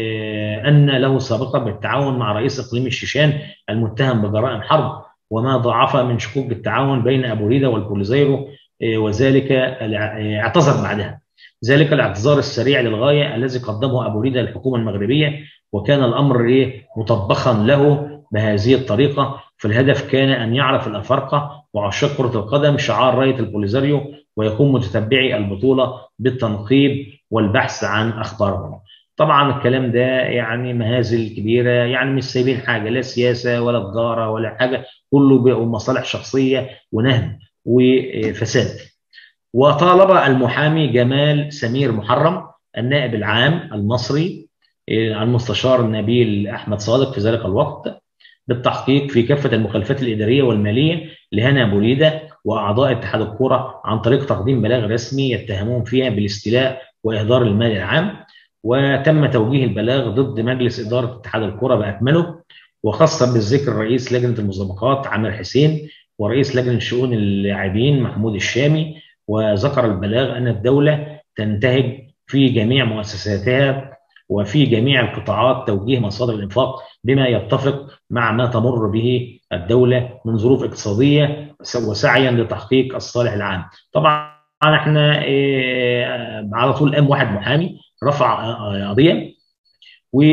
ان له سابقه بالتعاون مع رئيس اقليم الشيشان المتهم بجرائم حرب وما ضاعف من شكوك بالتعاون بين ابو ريده والبوليزيرو وذلك اعتذر بعدها ذلك الاعتذار السريع للغايه الذي قدمه ابو ريده للحكومه المغربيه وكان الامر ايه مطبخا له بهذه الطريقه فالهدف كان ان يعرف الافارقه وعشاق كره القدم شعار رايه البوليزاريو ويكون متتبعي البطوله بالتنقيب والبحث عن اخبارهم. طبعا الكلام ده يعني مهازل كبيره يعني مش سايبين حاجه لا سياسه ولا تجاره ولا حاجه كله مصالح شخصيه ونهب وفساد. وطالب المحامي جمال سمير محرم النائب العام المصري المستشار نبيل احمد صادق في ذلك الوقت بالتحقيق في كافه المخالفات الاداريه والماليه لهنا بوريده واعضاء اتحاد الكوره عن طريق تقديم بلاغ رسمي يتهمون فيها بالاستيلاء واهدار المال العام وتم توجيه البلاغ ضد مجلس اداره اتحاد الكوره باكمله وخاصه بالذكر رئيس لجنه المسابقات عامر حسين ورئيس لجنه شؤون اللاعبين محمود الشامي وذكر البلاغ ان الدوله تنتهج في جميع مؤسساتها وفي جميع القطاعات توجيه مصادر الانفاق بما يتفق مع ما تمر به الدوله من ظروف اقتصاديه وسعيا لتحقيق الصالح العام. طبعا احنا إيه على طول قام واحد محامي رفع قضيه و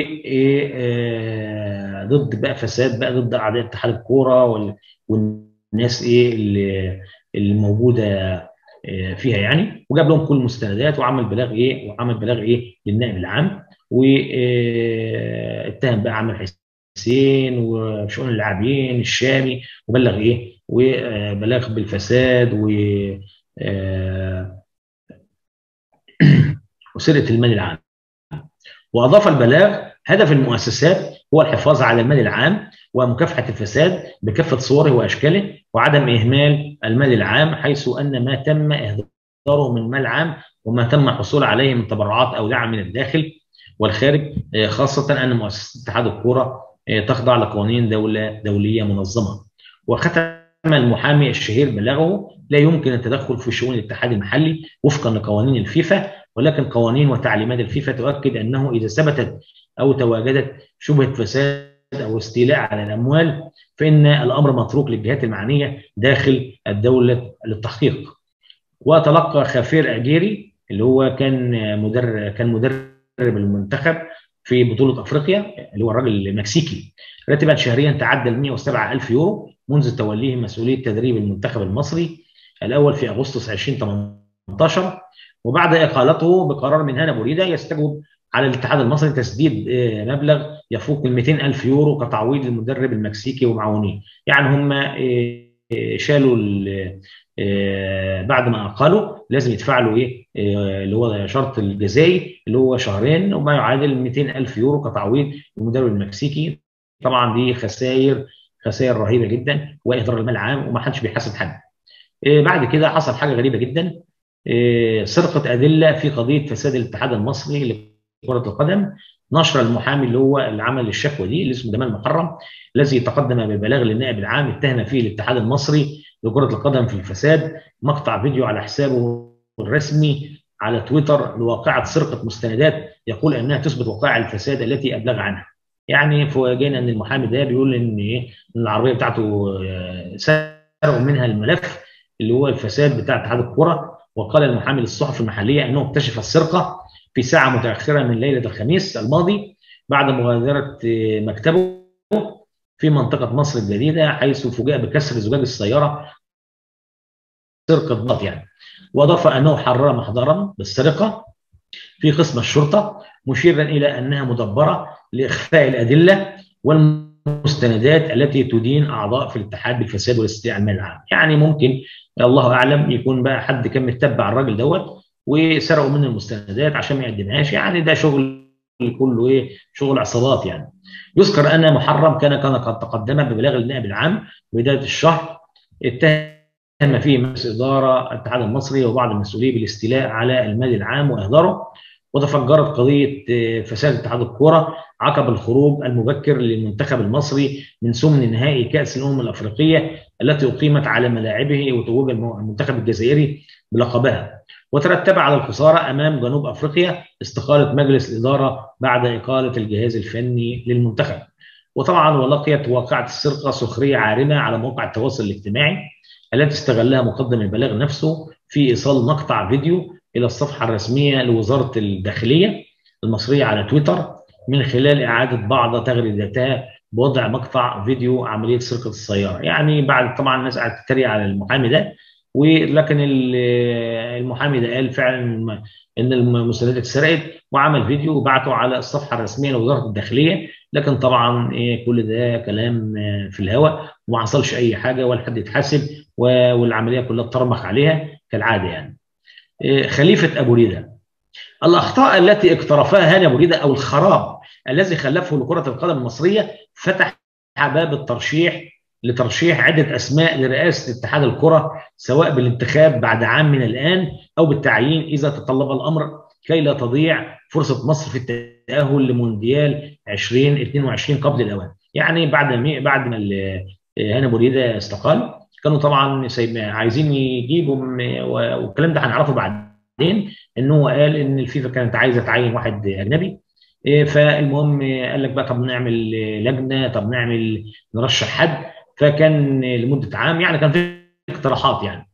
إيه ضد بقى فساد بقى ضد اعضاء اتحاد الكوره والناس ايه اللي الموجوده فيها يعني وجاب لهم كل المستندات وعمل بلاغ ايه وعمل بلاغ ايه للنائب العام واتهم بقى عامر حسين وشؤون اللاعبين الشامي وبلغ ايه وبلاغ بالفساد و وسرقه المال العام واضاف البلاغ هدف المؤسسات هو الحفاظ على المال العام ومكافحه الفساد بكافه صوره واشكاله وعدم اهمال المال العام حيث ان ما تم اهداره من مال عام وما تم الحصول عليه من تبرعات او دعم من الداخل والخارج خاصه ان مؤسسه اتحاد الكوره تخضع لقوانين دوله دوليه منظمه وختم المحامي الشهير بلغه لا يمكن التدخل في شؤون الاتحاد المحلي وفقا لقوانين الفيفا ولكن قوانين وتعليمات الفيفا تؤكد انه اذا ثبتت او تواجدت شبهه فساد او استيلاء على الاموال فان الامر متروك للجهات المعنيه داخل الدوله للتحقيق. وتلقى خافير اجيري اللي هو كان مدرب كان مدرب المنتخب في بطوله افريقيا اللي هو الراجل المكسيكي راتبا شهريا تعدى ال 107 الف يورو منذ توليه مسؤوليه تدريب المنتخب المصري الاول في اغسطس 2018 وبعد اقالته بقرار من هنا بوريدا يستجوب على الاتحاد المصري تسديد مبلغ يفوق ال 200 الف يورو كتعويض للمدرب المكسيكي ومعاونيه يعني هم شالوا بعد ما اقالوا لازم يدفع له ايه اللي هو شرط الجزائي اللي هو شهرين وما يعادل 200 الف يورو كتعويض للمدرب المكسيكي طبعا دي خسائر خسائر رهيبه جدا واهدار المال العام وما حدش بيحاسب حد بعد كده حصل حاجه غريبه جدا سرقه ادله في قضيه فساد الاتحاد المصري لكره القدم نشر المحامي اللي هو اللي عمل الشكوى دي اللي اسمه جمال محرم الذي تقدم ببلاغ للنائب العام اتهم فيه الاتحاد المصري لكره القدم في الفساد مقطع فيديو على حسابه الرسمي على تويتر لواقعه سرقه مستندات يقول انها تثبت وقائع الفساد التي ابلغ عنها. يعني فوجئنا ان المحامي ده بيقول ان ايه العربيه بتاعته سرقوا منها الملف اللي هو الفساد بتاع اتحاد الكره وقال المحامي للصحف المحليه انه اكتشف السرقه في ساعه متاخره من ليله الخميس الماضي بعد مغادره مكتبه في منطقه مصر الجديده حيث فوجئ بكسر زجاج السياره سرقه ضغط يعني واضاف انه حرر محضرا بالسرقه في قسم الشرطه مشيرا الى انها مدبره لاخفاء الادله والمستندات التي تدين اعضاء في الاتحاد بالفساد والاستيلاء على المال العام، يعني ممكن الله اعلم يكون بقى حد كان متبع الراجل دوت وسرقوا منه المستندات عشان ما يقدمهاش يعني ده شغل كله ايه شغل عصابات يعني. يذكر ان محرم كان كان قد تقدم ببلاغ النائب العام بدايه الشهر اتهم فيه مجلس اداره الاتحاد المصري وبعض المسؤولين بالاستيلاء على المال العام واهداره وتفجرت قضيه فساد اتحاد الكوره عقب الخروج المبكر للمنتخب المصري من ثمن نهائي كاس الامم الافريقيه التي اقيمت على ملاعبه وتوج المنتخب الجزائري بلقبها وترتب على الخساره امام جنوب افريقيا استقاله مجلس الاداره بعد اقاله الجهاز الفني للمنتخب وطبعا ولقيت واقعه السرقه سخريه عارمه على مواقع التواصل الاجتماعي التي استغلها مقدم البلاغ نفسه في ايصال مقطع فيديو الى الصفحه الرسميه لوزاره الداخليه المصريه على تويتر من خلال اعاده بعض تغريداتها بوضع مقطع فيديو عمليه سرقه السياره، يعني بعد طبعا الناس قاعده تتريق على المحامي ده ولكن المحامي ده قال فعلا ان المستندات اتسرقت وعمل فيديو وبعته على الصفحه الرسميه لوزاره الداخليه لكن طبعا ايه كل ده كلام في الهواء وما حصلش اي حاجه ولا حد يتحاسب والعمليه كلها اترمخ عليها كالعاده يعني. خليفه ابو ريده الاخطاء التي اقترفها هاني ابو ريده او الخراب الذي خلفه لكره القدم المصريه فتح باب الترشيح لترشيح عده اسماء لرئاسه اتحاد الكره سواء بالانتخاب بعد عام من الان او بالتعيين اذا تطلب الامر كي لا تضيع فرصه مصر في التاهل لمونديال 2022 قبل الاوان يعني بعد ما بعد ما هاني ابو ريده استقال كانوا طبعا عايزين يجيبوا والكلام ده هنعرفه بعدين ان هو قال ان الفيفا كانت عايزه تعين واحد اجنبي فالمهم قال لك بقى طب نعمل لجنه طب نعمل نرشح حد فكان لمده عام يعني كان في اقتراحات يعني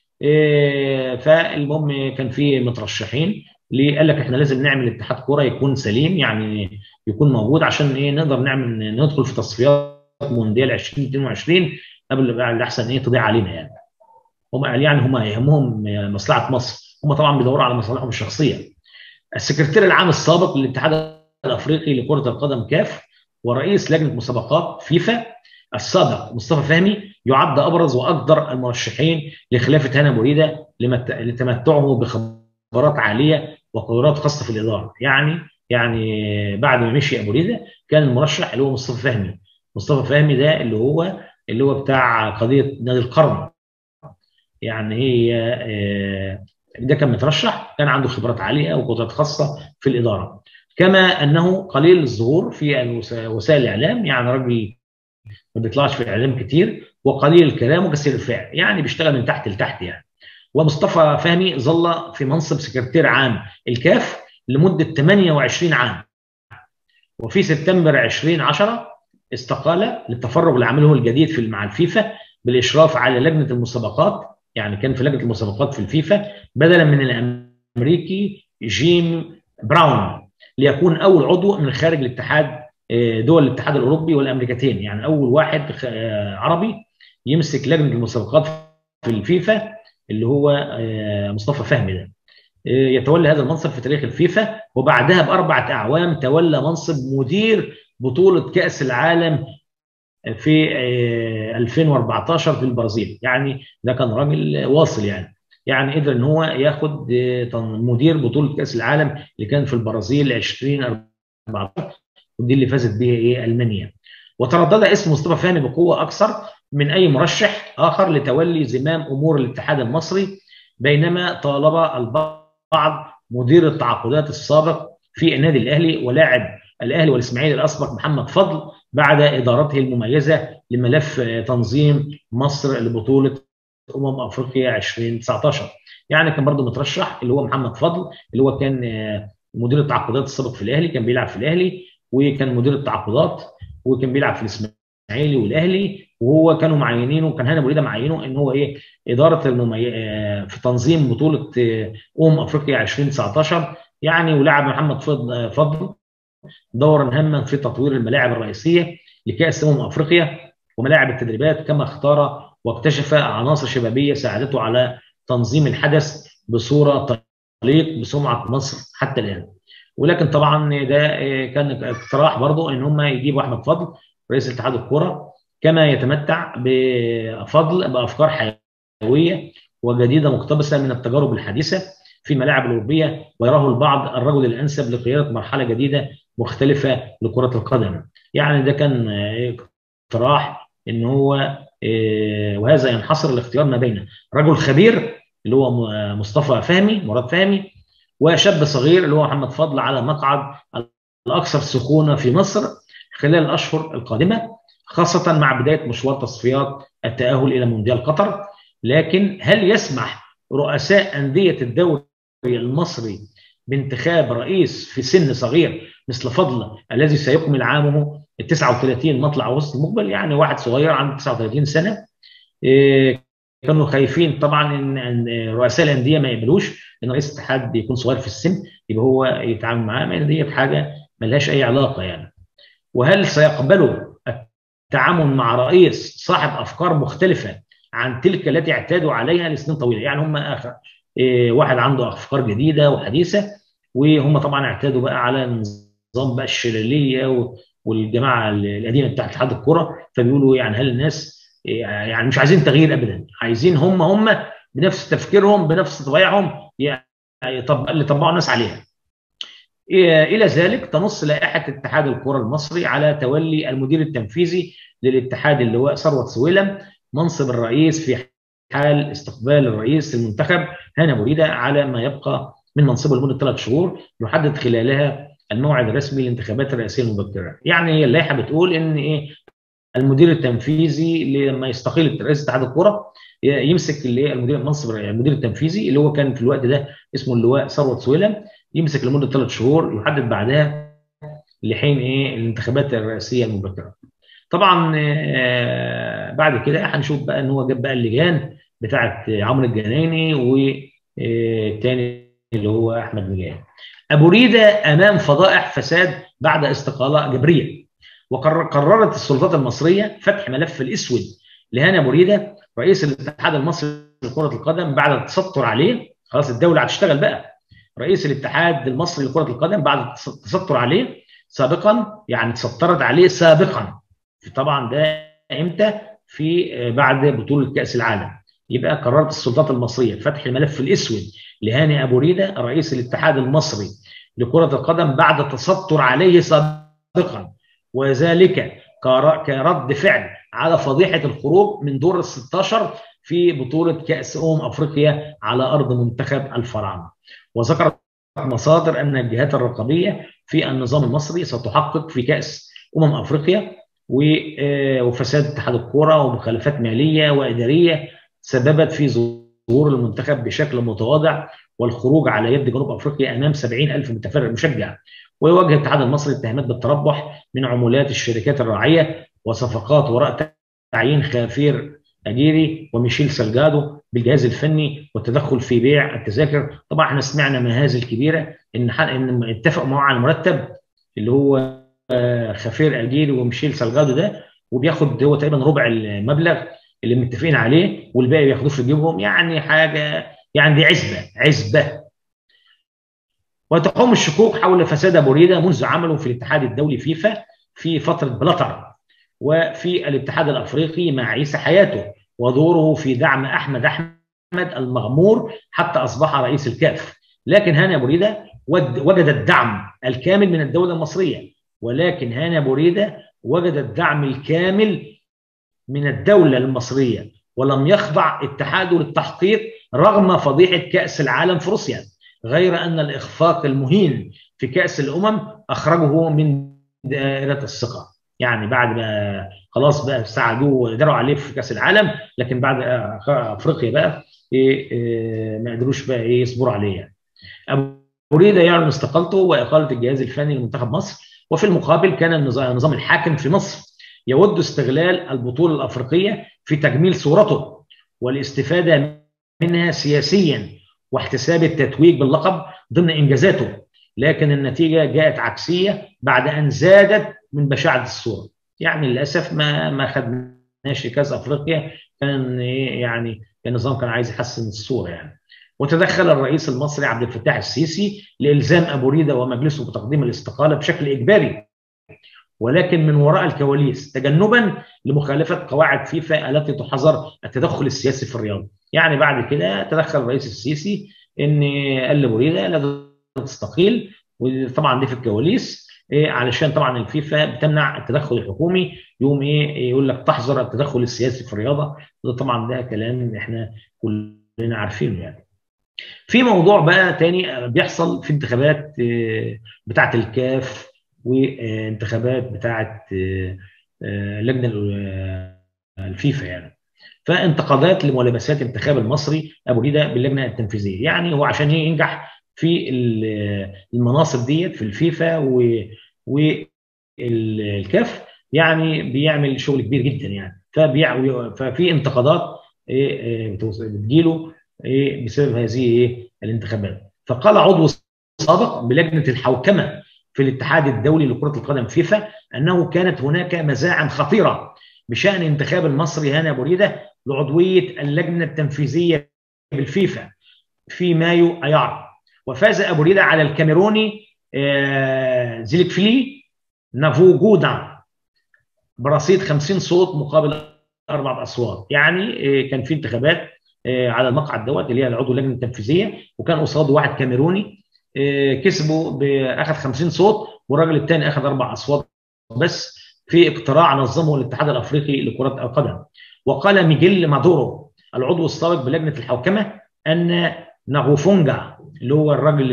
فالمهم كان في مترشحين اللي قال لك احنا لازم نعمل اتحاد كوره يكون سليم يعني يكون موجود عشان ايه نقدر نعمل ندخل في تصفيات مونديال 2022 قبل الاحسن ايه تضيع علينا يعني هم قال يعني هم يهمهم مصلحه مصر هم طبعا بيدوروا على مصالحهم الشخصيه السكرتير العام السابق للاتحاد الافريقي لكره القدم كاف ورئيس لجنه مسابقات فيفا السابق مصطفى فهمي يعد ابرز واقدر المرشحين لخلافه هنا مريده لتمتعه بخبرات عاليه وقدرات خاصه في الاداره يعني يعني بعد ما مشي ابو ريده كان المرشح اللي هو مصطفى فهمي مصطفى فهمي ده اللي هو اللي هو بتاع قضيه نادي القرن يعني هي ده كان مترشح كان عنده خبرات عاليه وقدرات خاصه في الاداره كما انه قليل الظهور في وسائل الاعلام يعني راجل ما بيطلعش في الاعلام كتير وقليل الكلام وكثير الفعل يعني بيشتغل من تحت لتحت يعني ومصطفى فهمي ظل في منصب سكرتير عام الكاف لمده 28 عام وفي سبتمبر 2010 استقال للتفرغ لعمله الجديد في مع الفيفا بالاشراف على لجنه المسابقات يعني كان في لجنه المسابقات في الفيفا بدلا من الامريكي جيم براون ليكون اول عضو من خارج الاتحاد دول الاتحاد الاوروبي والامريكتين يعني اول واحد عربي يمسك لجنه المسابقات في الفيفا اللي هو مصطفى فهمي ده يتولى هذا المنصب في تاريخ الفيفا وبعدها باربعه اعوام تولى منصب مدير بطوله كاس العالم في 2014 في البرازيل يعني ده كان راجل واصل يعني يعني قدر ان هو ياخد مدير بطوله كاس العالم اللي كان في البرازيل 2014 ودي اللي فازت بيها ايه المانيا وتردد اسم مصطفى فهمي بقوه اكثر من اي مرشح اخر لتولي زمام امور الاتحاد المصري بينما طالب البعض مدير التعاقدات السابق في النادي الاهلي ولاعب الاهلي والاسماعيلي الاسبق محمد فضل بعد ادارته المميزه لملف تنظيم مصر لبطوله امم افريقيا 2019 يعني كان برضه مترشح اللي هو محمد فضل اللي هو كان مدير التعاقدات السابق في الاهلي كان بيلعب في الاهلي وكان مدير التعاقدات وكان بيلعب في الاسماعيلي والاهلي وهو كانوا معينينه كان هاني ابو ريده معينه ان هو ايه اداره الممي... في تنظيم بطوله امم افريقيا 2019 يعني ولعب محمد فضل دورا هاما في تطوير الملاعب الرئيسيه لكاس امم افريقيا وملاعب التدريبات كما اختار واكتشف عناصر شبابيه ساعدته على تنظيم الحدث بصوره تليق بسمعه مصر حتى الان. ولكن طبعا ده كان اقتراح برضه ان هم يجيبوا احمد فضل رئيس اتحاد الكره كما يتمتع بفضل بافكار حيويه وجديده مقتبسه من التجارب الحديثه في الملاعب الاوروبيه ويراه البعض الرجل الانسب لقياده مرحله جديده مختلفه لكره القدم. يعني ده كان اقتراح ان هو وهذا ينحصر الاختيار ما بين رجل خبير اللي هو مصطفى فهمي مراد فهمي وشاب صغير اللي هو محمد فضل على مقعد الاكثر سخونه في مصر خلال الاشهر القادمه خاصه مع بدايه مشوار تصفيات التاهل الى مونديال قطر لكن هل يسمح رؤساء انديه الدوري المصري بانتخاب رئيس في سن صغير مثل فضل الذي سيكمل عامه ال 39 مطلع وسط المقبل يعني واحد صغير عنده 39 سنه كانوا خايفين طبعا ان رؤساء الانديه ما يقبلوش ان رئيس الاتحاد يكون صغير في السن يبقى هو يتعامل معاه ما دي حاجه ملهاش اي علاقه يعني وهل سيقبلوا التعامل مع رئيس صاحب افكار مختلفه عن تلك التي اعتادوا عليها لسنين طويله يعني هم اخر واحد عنده افكار جديده وحديثه وهم طبعا اعتادوا بقى على نظام بقى الشلاليه والجماعه القديمه بتاعت اتحاد الكره فبيقولوا يعني هل الناس يعني مش عايزين تغيير ابدا عايزين هم هم بنفس تفكيرهم بنفس طبيعهم اللي طبقوا الناس عليها الى ذلك تنص لائحه اتحاد الكره المصري على تولي المدير التنفيذي للاتحاد اللواء ثروت سويلم منصب الرئيس في حال استقبال الرئيس المنتخب هاني ابو ريده على ما يبقى من منصبه لمده ثلاث شهور يحدد خلالها الموعد الرسمي للانتخابات الرئاسيه المبكره يعني هي اللائحه بتقول ان ايه المدير التنفيذي لما يستقيل رئيس اتحاد الكره يمسك اللي المدير منصب المدير التنفيذي اللي هو كان في الوقت ده اسمه اللواء ثروت سويلم يمسك لمده ثلاث شهور يحدد بعدها لحين ايه الانتخابات الرئاسيه المبكره. طبعا بعد كده هنشوف بقى ان هو جاب بقى اللجان بتاعه عمرو الجناني والتاني اللي هو احمد نجاه. ابو ريده امام فضائح فساد بعد استقاله جبريه وقررت السلطات المصريه فتح ملف الاسود لهاني ابو ريده رئيس الاتحاد المصري لكره القدم بعد التستر عليه خلاص الدوله هتشتغل بقى رئيس الاتحاد المصري لكره القدم بعد التستر عليه سابقا يعني تسترت عليه سابقا طبعا ده امتى في بعد بطوله كاس العالم يبقى قررت السلطات المصريه فتح الملف الاسود لهاني ابو ريده رئيس الاتحاد المصري لكره القدم بعد التستر عليه سابقا وذلك كرد فعل على فضيحه الخروج من دور ال 16 في بطوله كاس امم افريقيا على ارض منتخب الفراعنه. وذكرت مصادر ان الجهات الرقابيه في النظام المصري ستحقق في كاس امم افريقيا وفساد اتحاد الكوره ومخالفات ماليه واداريه سببت في ظهور المنتخب بشكل متواضع والخروج على يد جنوب افريقيا امام 70 الف متفرج مشجع ويواجه الاتحاد المصري اتهامات بالتربح من عمولات الشركات الراعيه وصفقات وراء تعيين خافير اجيري وميشيل سالجادو بالجهاز الفني والتدخل في بيع التذاكر طبعا احنا سمعنا مهازل كبيره ان ان اتفقوا معه على المرتب اللي هو خافير اجيري وميشيل سالجادو ده وبياخد هو تقريبا ربع المبلغ اللي متفقين عليه والباقي بياخدوه في جيبهم يعني حاجه يعني دي عزبه عزبه وتقوم الشكوك حول فساد ابو ريده منذ عمله في الاتحاد الدولي فيفا في فتره بلاتر وفي الاتحاد الافريقي مع عيسى حياته ودوره في دعم احمد احمد المغمور حتى اصبح رئيس الكاف لكن هاني ابو ريده وجد الدعم الكامل من الدوله المصريه ولكن هاني ابو ريده وجد الدعم الكامل من الدوله المصريه ولم يخضع اتحاده للتحقيق رغم فضيحه كاس العالم في روسيا غير ان الاخفاق المهين في كاس الامم اخرجه من دائره الثقه يعني بعد ما خلاص بقى ساعدوه وقدروا عليه في كاس العالم لكن بعد افريقيا بقى إيه, إيه ما قدروش بقى ايه يصبروا عليه يعني. ابو ريده يعلن استقالته واقاله الجهاز الفني لمنتخب مصر وفي المقابل كان النظام الحاكم في مصر يود استغلال البطوله الافريقيه في تجميل صورته والاستفاده منها سياسيا واحتساب التتويج باللقب ضمن انجازاته لكن النتيجه جاءت عكسيه بعد ان زادت من بشاعه الصوره يعني للاسف ما ما خدناش كاس افريقيا كان يعني النظام كان عايز يحسن الصوره يعني وتدخل الرئيس المصري عبد الفتاح السيسي لالزام ابو ريده ومجلسه بتقديم الاستقاله بشكل اجباري ولكن من وراء الكواليس تجنبا لمخالفه قواعد فيفا التي تحظر التدخل السياسي في الرياضه يعني بعد كده تدخل الرئيس السيسي ان قال لابو ريده لازم تستقيل وطبعا دي في الكواليس إيه علشان طبعا الفيفا بتمنع التدخل الحكومي يقوم ايه يقول لك تحظر التدخل السياسي في الرياضه وده طبعا ده كلام احنا كلنا عارفينه يعني. في موضوع بقى تاني بيحصل في انتخابات بتاعه الكاف وانتخابات بتاعه لجنه الفيفا يعني. فانتقادات لملابسات الانتخاب المصري ابو ريده باللجنه التنفيذيه يعني هو عشان ينجح في المناصب ديت في الفيفا والكاف يعني بيعمل شغل كبير جدا يعني ففي انتقادات بتجيله بسبب هذه الانتخابات فقال عضو سابق بلجنه الحوكمه في الاتحاد الدولي لكره القدم فيفا انه كانت هناك مزاعم خطيره بشان انتخاب المصري هاني ابو ريده لعضويه اللجنه التنفيذيه بالفيفا في مايو ايار وفاز ابو ريده على الكاميروني زيلكفلي نافوجودا برصيد 50 صوت مقابل اربع اصوات يعني كان في انتخابات على المقعد دوت اللي هي العضو اللجنه التنفيذيه وكان قصاده واحد كاميروني كسبه اخذ 50 صوت والراجل الثاني اخذ اربع اصوات بس في اقتراع نظمه الاتحاد الافريقي لكره القدم وقال ميجيل مادورو العضو السابق بلجنه الحوكمه ان ناغوفونجا اللي هو الراجل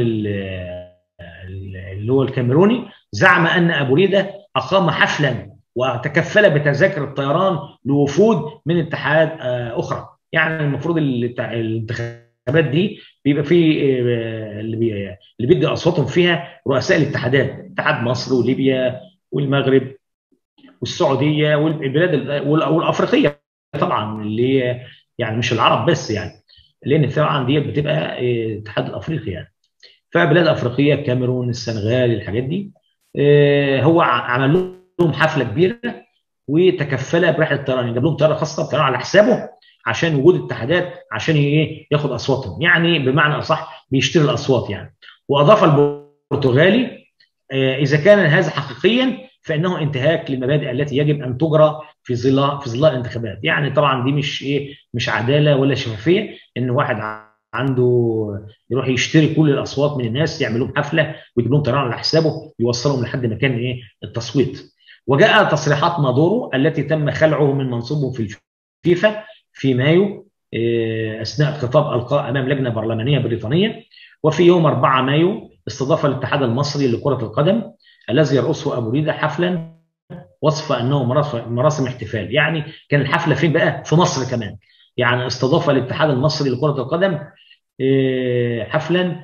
اللي هو الكاميروني زعم ان ابو ريده اقام حفلا وتكفل بتذاكر الطيران لوفود من اتحاد اخرى يعني المفروض الانتخابات دي بيبقى في اللي بي اللي بيدي اصواتهم فيها رؤساء الاتحادات اتحاد مصر وليبيا والمغرب والسعوديه والبلاد والافريقيه طبعا اللي هي يعني مش العرب بس يعني لان طبعا دي بتبقى الاتحاد الافريقي يعني فبلاد افريقيه الكاميرون السنغال الحاجات دي هو عمل لهم حفله كبيره وتكفل برحله الطيران جاب لهم طياره خاصه طيران على حسابه عشان وجود اتحادات عشان ايه ياخد اصواتهم يعني بمعنى اصح بيشتري الاصوات يعني واضاف البرتغالي اذا كان هذا حقيقيا فانه انتهاك للمبادئ التي يجب ان تجرى في ظل في ظل الانتخابات يعني طبعا دي مش ايه مش عداله ولا شفافيه ان واحد عنده يروح يشتري كل الاصوات من الناس يعمل لهم حفله ويجيب لهم طيران على حسابه يوصلهم لحد مكان ايه التصويت وجاء تصريحات مادورو التي تم خلعه من منصبه في الفيفا في مايو اثناء خطاب القاء امام لجنه برلمانيه بريطانيه وفي يوم 4 مايو استضاف الاتحاد المصري لكره القدم الذي يرأسه ابو ريده حفلا وصف انه مراسم احتفال يعني كان الحفله فين بقى في مصر كمان يعني استضاف الاتحاد المصري لكره القدم حفلا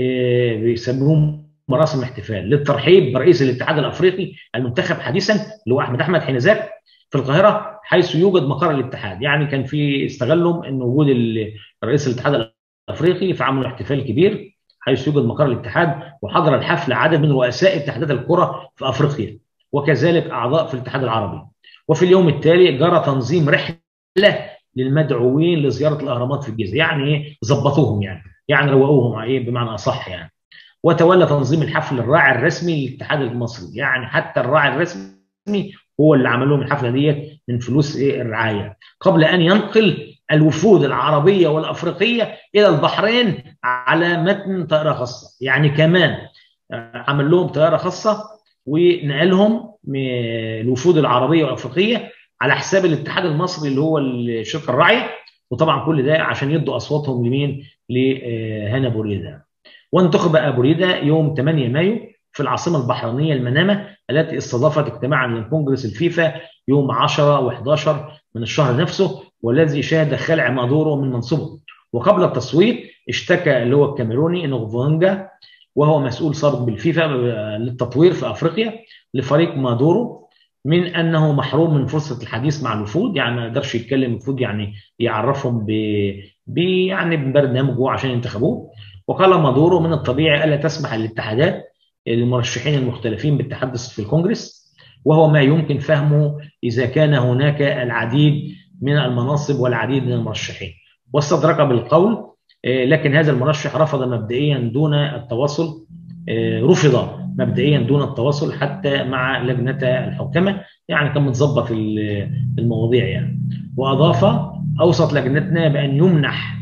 بيسموه مراسم احتفال للترحيب برئيس الاتحاد الافريقي المنتخب حديثا اللي هو احمد احمد حينذاك في القاهره حيث يوجد مقر الاتحاد يعني كان في استغلهم ان وجود رئيس الاتحاد الافريقي فعملوا احتفال كبير حيث يوجد مقر الاتحاد وحضر الحفل عدد من رؤساء اتحادات الكره في افريقيا وكذلك اعضاء في الاتحاد العربي وفي اليوم التالي جرى تنظيم رحله للمدعوين لزياره الاهرامات في الجيزه يعني ايه ظبطوهم يعني يعني روقوهم ايه بمعنى اصح يعني وتولى تنظيم الحفل الراعي الرسمي للاتحاد المصري يعني حتى الراعي الرسمي هو اللي عمل لهم الحفله ديت من فلوس ايه الرعايه قبل ان ينقل الوفود العربيه والافريقيه الى البحرين على متن طائره خاصه يعني كمان عمل لهم طياره خاصه ونقلهم الوفود العربيه والافريقيه على حساب الاتحاد المصري اللي هو الشركه الراعيه وطبعا كل ده عشان يدوا اصواتهم لمين؟ لهنا بوريده. وانتخب ابو ريده يوم 8 مايو في العاصمه البحرينيه المنامه التي استضافت اجتماعا لكونجرس الفيفا يوم 10 و11 من الشهر نفسه والذي شهد خلع مادورو من منصبه وقبل التصويت اشتكى اللي هو الكاميروني نوفونجا وهو مسؤول سابق بالفيفا للتطوير في افريقيا لفريق مادورو من انه محروم من فرصه الحديث مع الوفود يعني ما يقدرش يتكلم الوفود يعني يعرفهم ب... ب يعني ببرنامجه عشان ينتخبوه وقال مادورو من الطبيعي الا تسمح الاتحادات للمرشحين المختلفين بالتحدث في الكونجرس وهو ما يمكن فهمه اذا كان هناك العديد من المناصب والعديد من المرشحين واستدرك بالقول لكن هذا المرشح رفض مبدئيا دون التواصل رفض مبدئيا دون التواصل حتى مع لجنة الحكمة يعني كان متظبط المواضيع يعني وأضاف أوصت لجنتنا بأن يمنح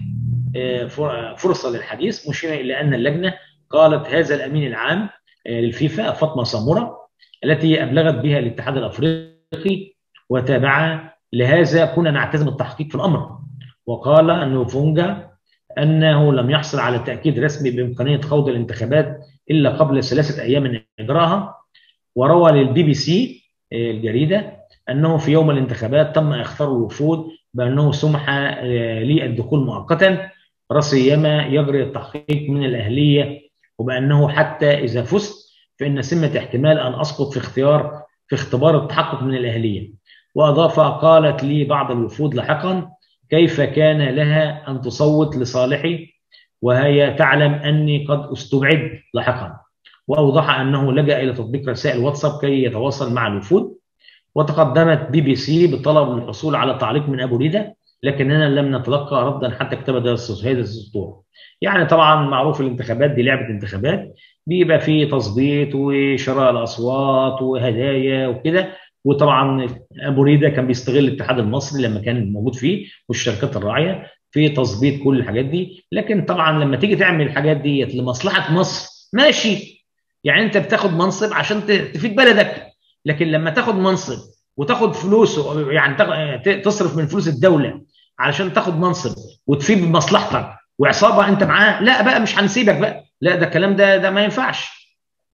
فرصة للحديث مشيرا إلى أن اللجنة قالت هذا الأمين العام للفيفا فاطمة سامورة التي أبلغت بها الاتحاد الأفريقي وتابع لهذا كنا نعتزم التحقيق في الأمر وقال أنه فونجا أنه لم يحصل على تأكيد رسمي بإمكانية خوض الانتخابات إلا قبل ثلاثة أيام من إجراها وروى للبي بي سي الجريدة أنه في يوم الانتخابات تم إخطار الوفود بأنه سمح لي الدخول مؤقتا رسيما يجري التحقيق من الأهلية وبأنه حتى إذا فزت فإن سمة احتمال أن أسقط في اختيار في اختبار التحقق من الأهلية وأضاف قالت لي بعض الوفود لاحقا كيف كان لها أن تصوت لصالحي وهي تعلم أني قد استبعد لاحقا وأوضح أنه لجأ إلى تطبيق رسائل واتساب كي يتواصل مع الوفود وتقدمت بي بي سي بطلب الحصول على تعليق من أبو ريدة لكننا لم نتلقى ردا حتى كتب هذا السطور يعني طبعا معروف الانتخابات دي لعبة انتخابات بيبقى فيه تظبيط وشراء الأصوات وهدايا وكده وطبعا ابو ريده كان بيستغل الاتحاد المصري لما كان موجود فيه والشركات الراعيه في تظبيط كل الحاجات دي لكن طبعا لما تيجي تعمل الحاجات ديت لمصلحه مصر ماشي يعني انت بتاخد منصب عشان تفيد بلدك لكن لما تاخد منصب وتاخد فلوس يعني تصرف من فلوس الدوله علشان تاخد منصب وتفيد بمصلحتك وعصابه انت معاه لا بقى مش هنسيبك بقى لا ده الكلام ده ده ما ينفعش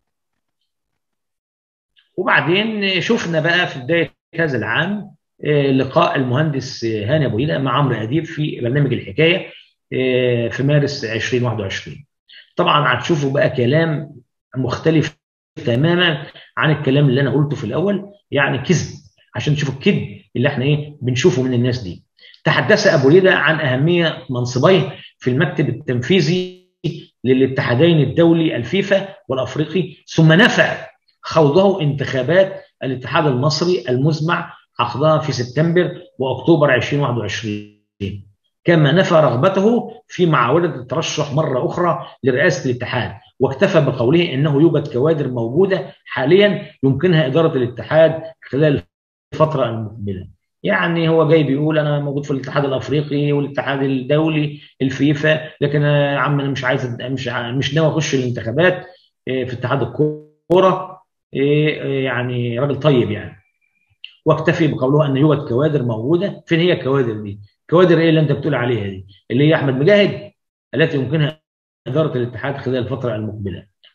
وبعدين شفنا بقى في بدايه هذا العام لقاء المهندس هاني ابو هيله مع عمرو اديب في برنامج الحكايه في مارس 2021 طبعا هتشوفوا بقى كلام مختلف تماما عن الكلام اللي انا قلته في الاول يعني كذب عشان تشوفوا الكذب اللي احنا ايه بنشوفه من الناس دي تحدث ابو ريده عن اهميه منصبيه في المكتب التنفيذي للاتحادين الدولي الفيفا والافريقي ثم نفى خوضه انتخابات الاتحاد المصري المزمع عقدها في سبتمبر واكتوبر 2021 كما نفى رغبته في معاوده الترشح مره اخرى لرئاسه الاتحاد واكتفى بقوله انه يوجد كوادر موجوده حاليا يمكنها اداره الاتحاد خلال الفتره المقبله. يعني هو جاي بيقول انا موجود في الاتحاد الافريقي والاتحاد الدولي الفيفا لكن يا عم انا مش عايز مش مش ناوي اخش الانتخابات في اتحاد الكوره يعني راجل طيب يعني واكتفي بقوله ان يوجد كوادر موجوده فين هي الكوادر دي؟ كوادر ايه اللي انت بتقول عليها دي؟ اللي هي احمد مجاهد التي يمكنها اداره الاتحاد خلال الفتره المقبله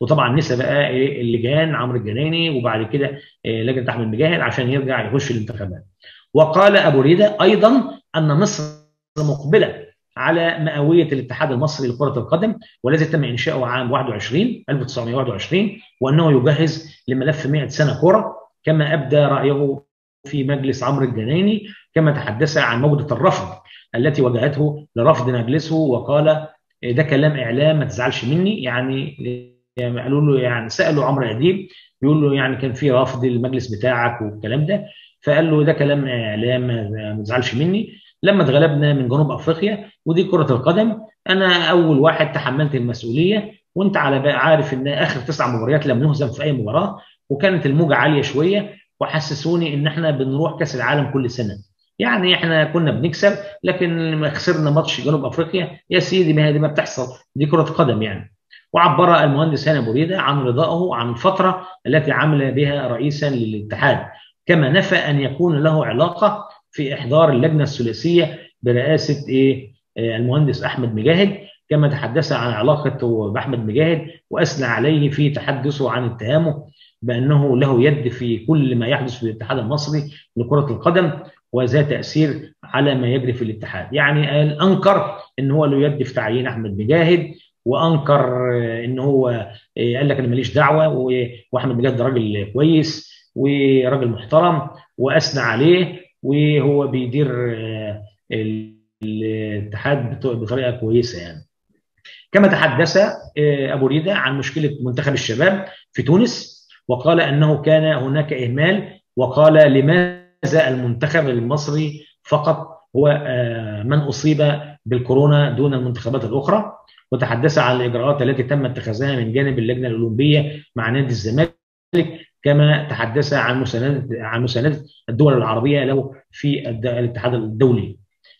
وطبعا نسى بقى إيه اللجان عمرو الجناني وبعد كده إيه لجنه احمد مجاهد عشان يرجع يخش الانتخابات وقال ابو ريده ايضا ان مصر مقبله على مئويه الاتحاد المصري لكره القدم والذي تم انشاؤه عام 21 1921 وانه يجهز لملف 100 سنه كره كما ابدى رايه في مجلس عمرو الجناني كما تحدث عن موجه الرفض التي واجهته لرفض مجلسه وقال ده كلام اعلام ما تزعلش مني يعني قالوا له يعني سالوا عمرو اديب بيقول له يعني كان في رفض المجلس بتاعك والكلام ده فقال له ده كلام اعلام ما تزعلش مني لما اتغلبنا من جنوب افريقيا ودي كره القدم انا اول واحد تحملت المسؤوليه وانت على بقى عارف ان اخر تسع مباريات لم نهزم في اي مباراه وكانت الموجه عاليه شويه وحسسوني ان احنا بنروح كاس العالم كل سنه يعني احنا كنا بنكسب لكن خسرنا ماتش جنوب افريقيا يا سيدي ما هي دي ما بتحصل دي كره قدم يعني وعبر المهندس هاني بريده عن رضائه عن الفتره التي عمل بها رئيسا للاتحاد كما نفى ان يكون له علاقه في احضار اللجنه الثلاثيه برئاسه ايه المهندس احمد مجاهد كما تحدث عن علاقته باحمد مجاهد واثنى عليه في تحدثه عن اتهامه بانه له يد في كل ما يحدث في الاتحاد المصري لكره القدم وذا تاثير على ما يجري في الاتحاد يعني قال انكر ان هو له يد في تعيين احمد مجاهد وانكر ان هو قال لك انا ماليش دعوه واحمد مجاهد ده راجل كويس وراجل محترم واثنى عليه وهو بيدير الاتحاد بطريقه كويسه يعني كما تحدث ابو ريده عن مشكله منتخب الشباب في تونس وقال انه كان هناك اهمال وقال لماذا المنتخب المصري فقط هو من اصيب بالكورونا دون المنتخبات الاخرى وتحدث عن الاجراءات التي تم اتخاذها من جانب اللجنه الاولمبيه مع نادي الزمالك كما تحدث عن مسانده عن مسانده الدول العربيه له في الاتحاد الدولي.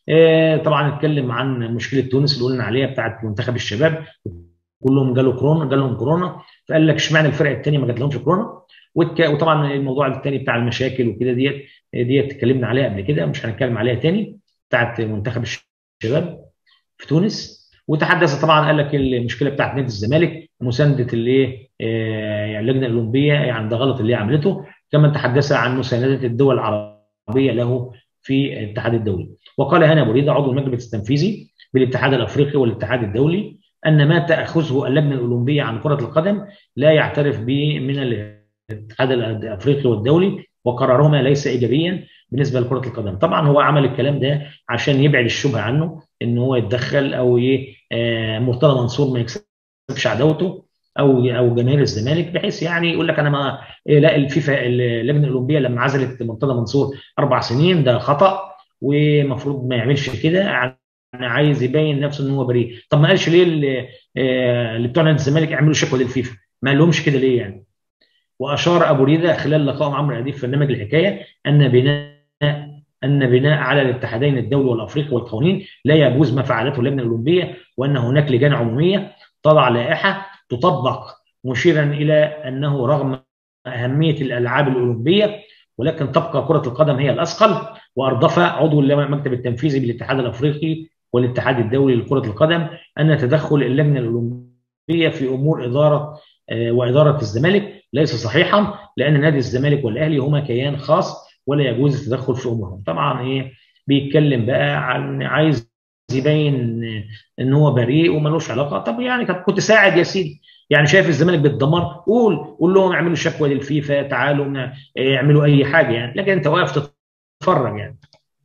طبعا اتكلم عن مشكله تونس اللي قلنا عليها بتاعت منتخب الشباب كلهم جاله كورونا جالهم كورونا فقال لك اشمعنى الفرق الثانيه ما جاتلهمش كورونا وطبعا الموضوع الثاني بتاع المشاكل وكده ديت ديت اتكلمنا عليها قبل كده مش هنتكلم عليها تاني بتاعت منتخب الشباب في تونس وتحدث طبعا قال لك المشكله بتاعت نادي الزمالك مسانده الايه اللجنه الاولمبيه يعني ده غلط اللي هي عملته كما تحدث عن مسانده الدول العربيه له في الاتحاد الدولي وقال هنا ابو ريده عضو المجلس التنفيذي بالاتحاد الافريقي والاتحاد الدولي ان ما تاخذه اللجنه الاولمبيه عن كره القدم لا يعترف به من الاتحاد الافريقي والدولي وقرارهما ليس ايجابيا بالنسبه لكره القدم طبعا هو عمل الكلام ده عشان يبعد الشبهه عنه ان هو يتدخل او ايه مرتضى منصور ما يكسبش عداوته او او جماهير الزمالك بحيث يعني يقول لك انا ما إيه لا الفيفا اللجنه الاولمبيه لما عزلت مرتضى منصور اربع سنين ده خطا ومفروض ما يعملش كده انا عايز يبين نفسه ان هو بريء طب ما قالش ليه اللي, اللي بتوع نادي الزمالك اعملوا شكوى للفيفا ما قالهمش كده ليه يعني واشار ابو ريده خلال لقاء مع عمرو اديب في برنامج الحكايه ان بناء ان بناء على الاتحادين الدولي والافريقي والقوانين لا يجوز ما فعلته اللجنه الاولمبيه وان هناك لجان عموميه تضع لائحه تطبق مشيرا الى انه رغم اهميه الالعاب الاولمبيه ولكن تبقى كره القدم هي الاثقل واردف عضو المكتب التنفيذي بالاتحاد الافريقي والاتحاد الدولي لكره القدم ان تدخل اللجنه الاولمبيه في امور اداره واداره الزمالك ليس صحيحا لان نادي الزمالك والاهلي هما كيان خاص ولا يجوز التدخل في امورهم طبعا ايه بيتكلم بقى عن عايز يبين ان هو بريء وملوش علاقه طب يعني كنت ساعد يا سيدي يعني شايف الزمالك بيتدمر قول قول لهم اعملوا شكوى للفيفا تعالوا اعملوا اي حاجه يعني لكن انت واقف تتفرج يعني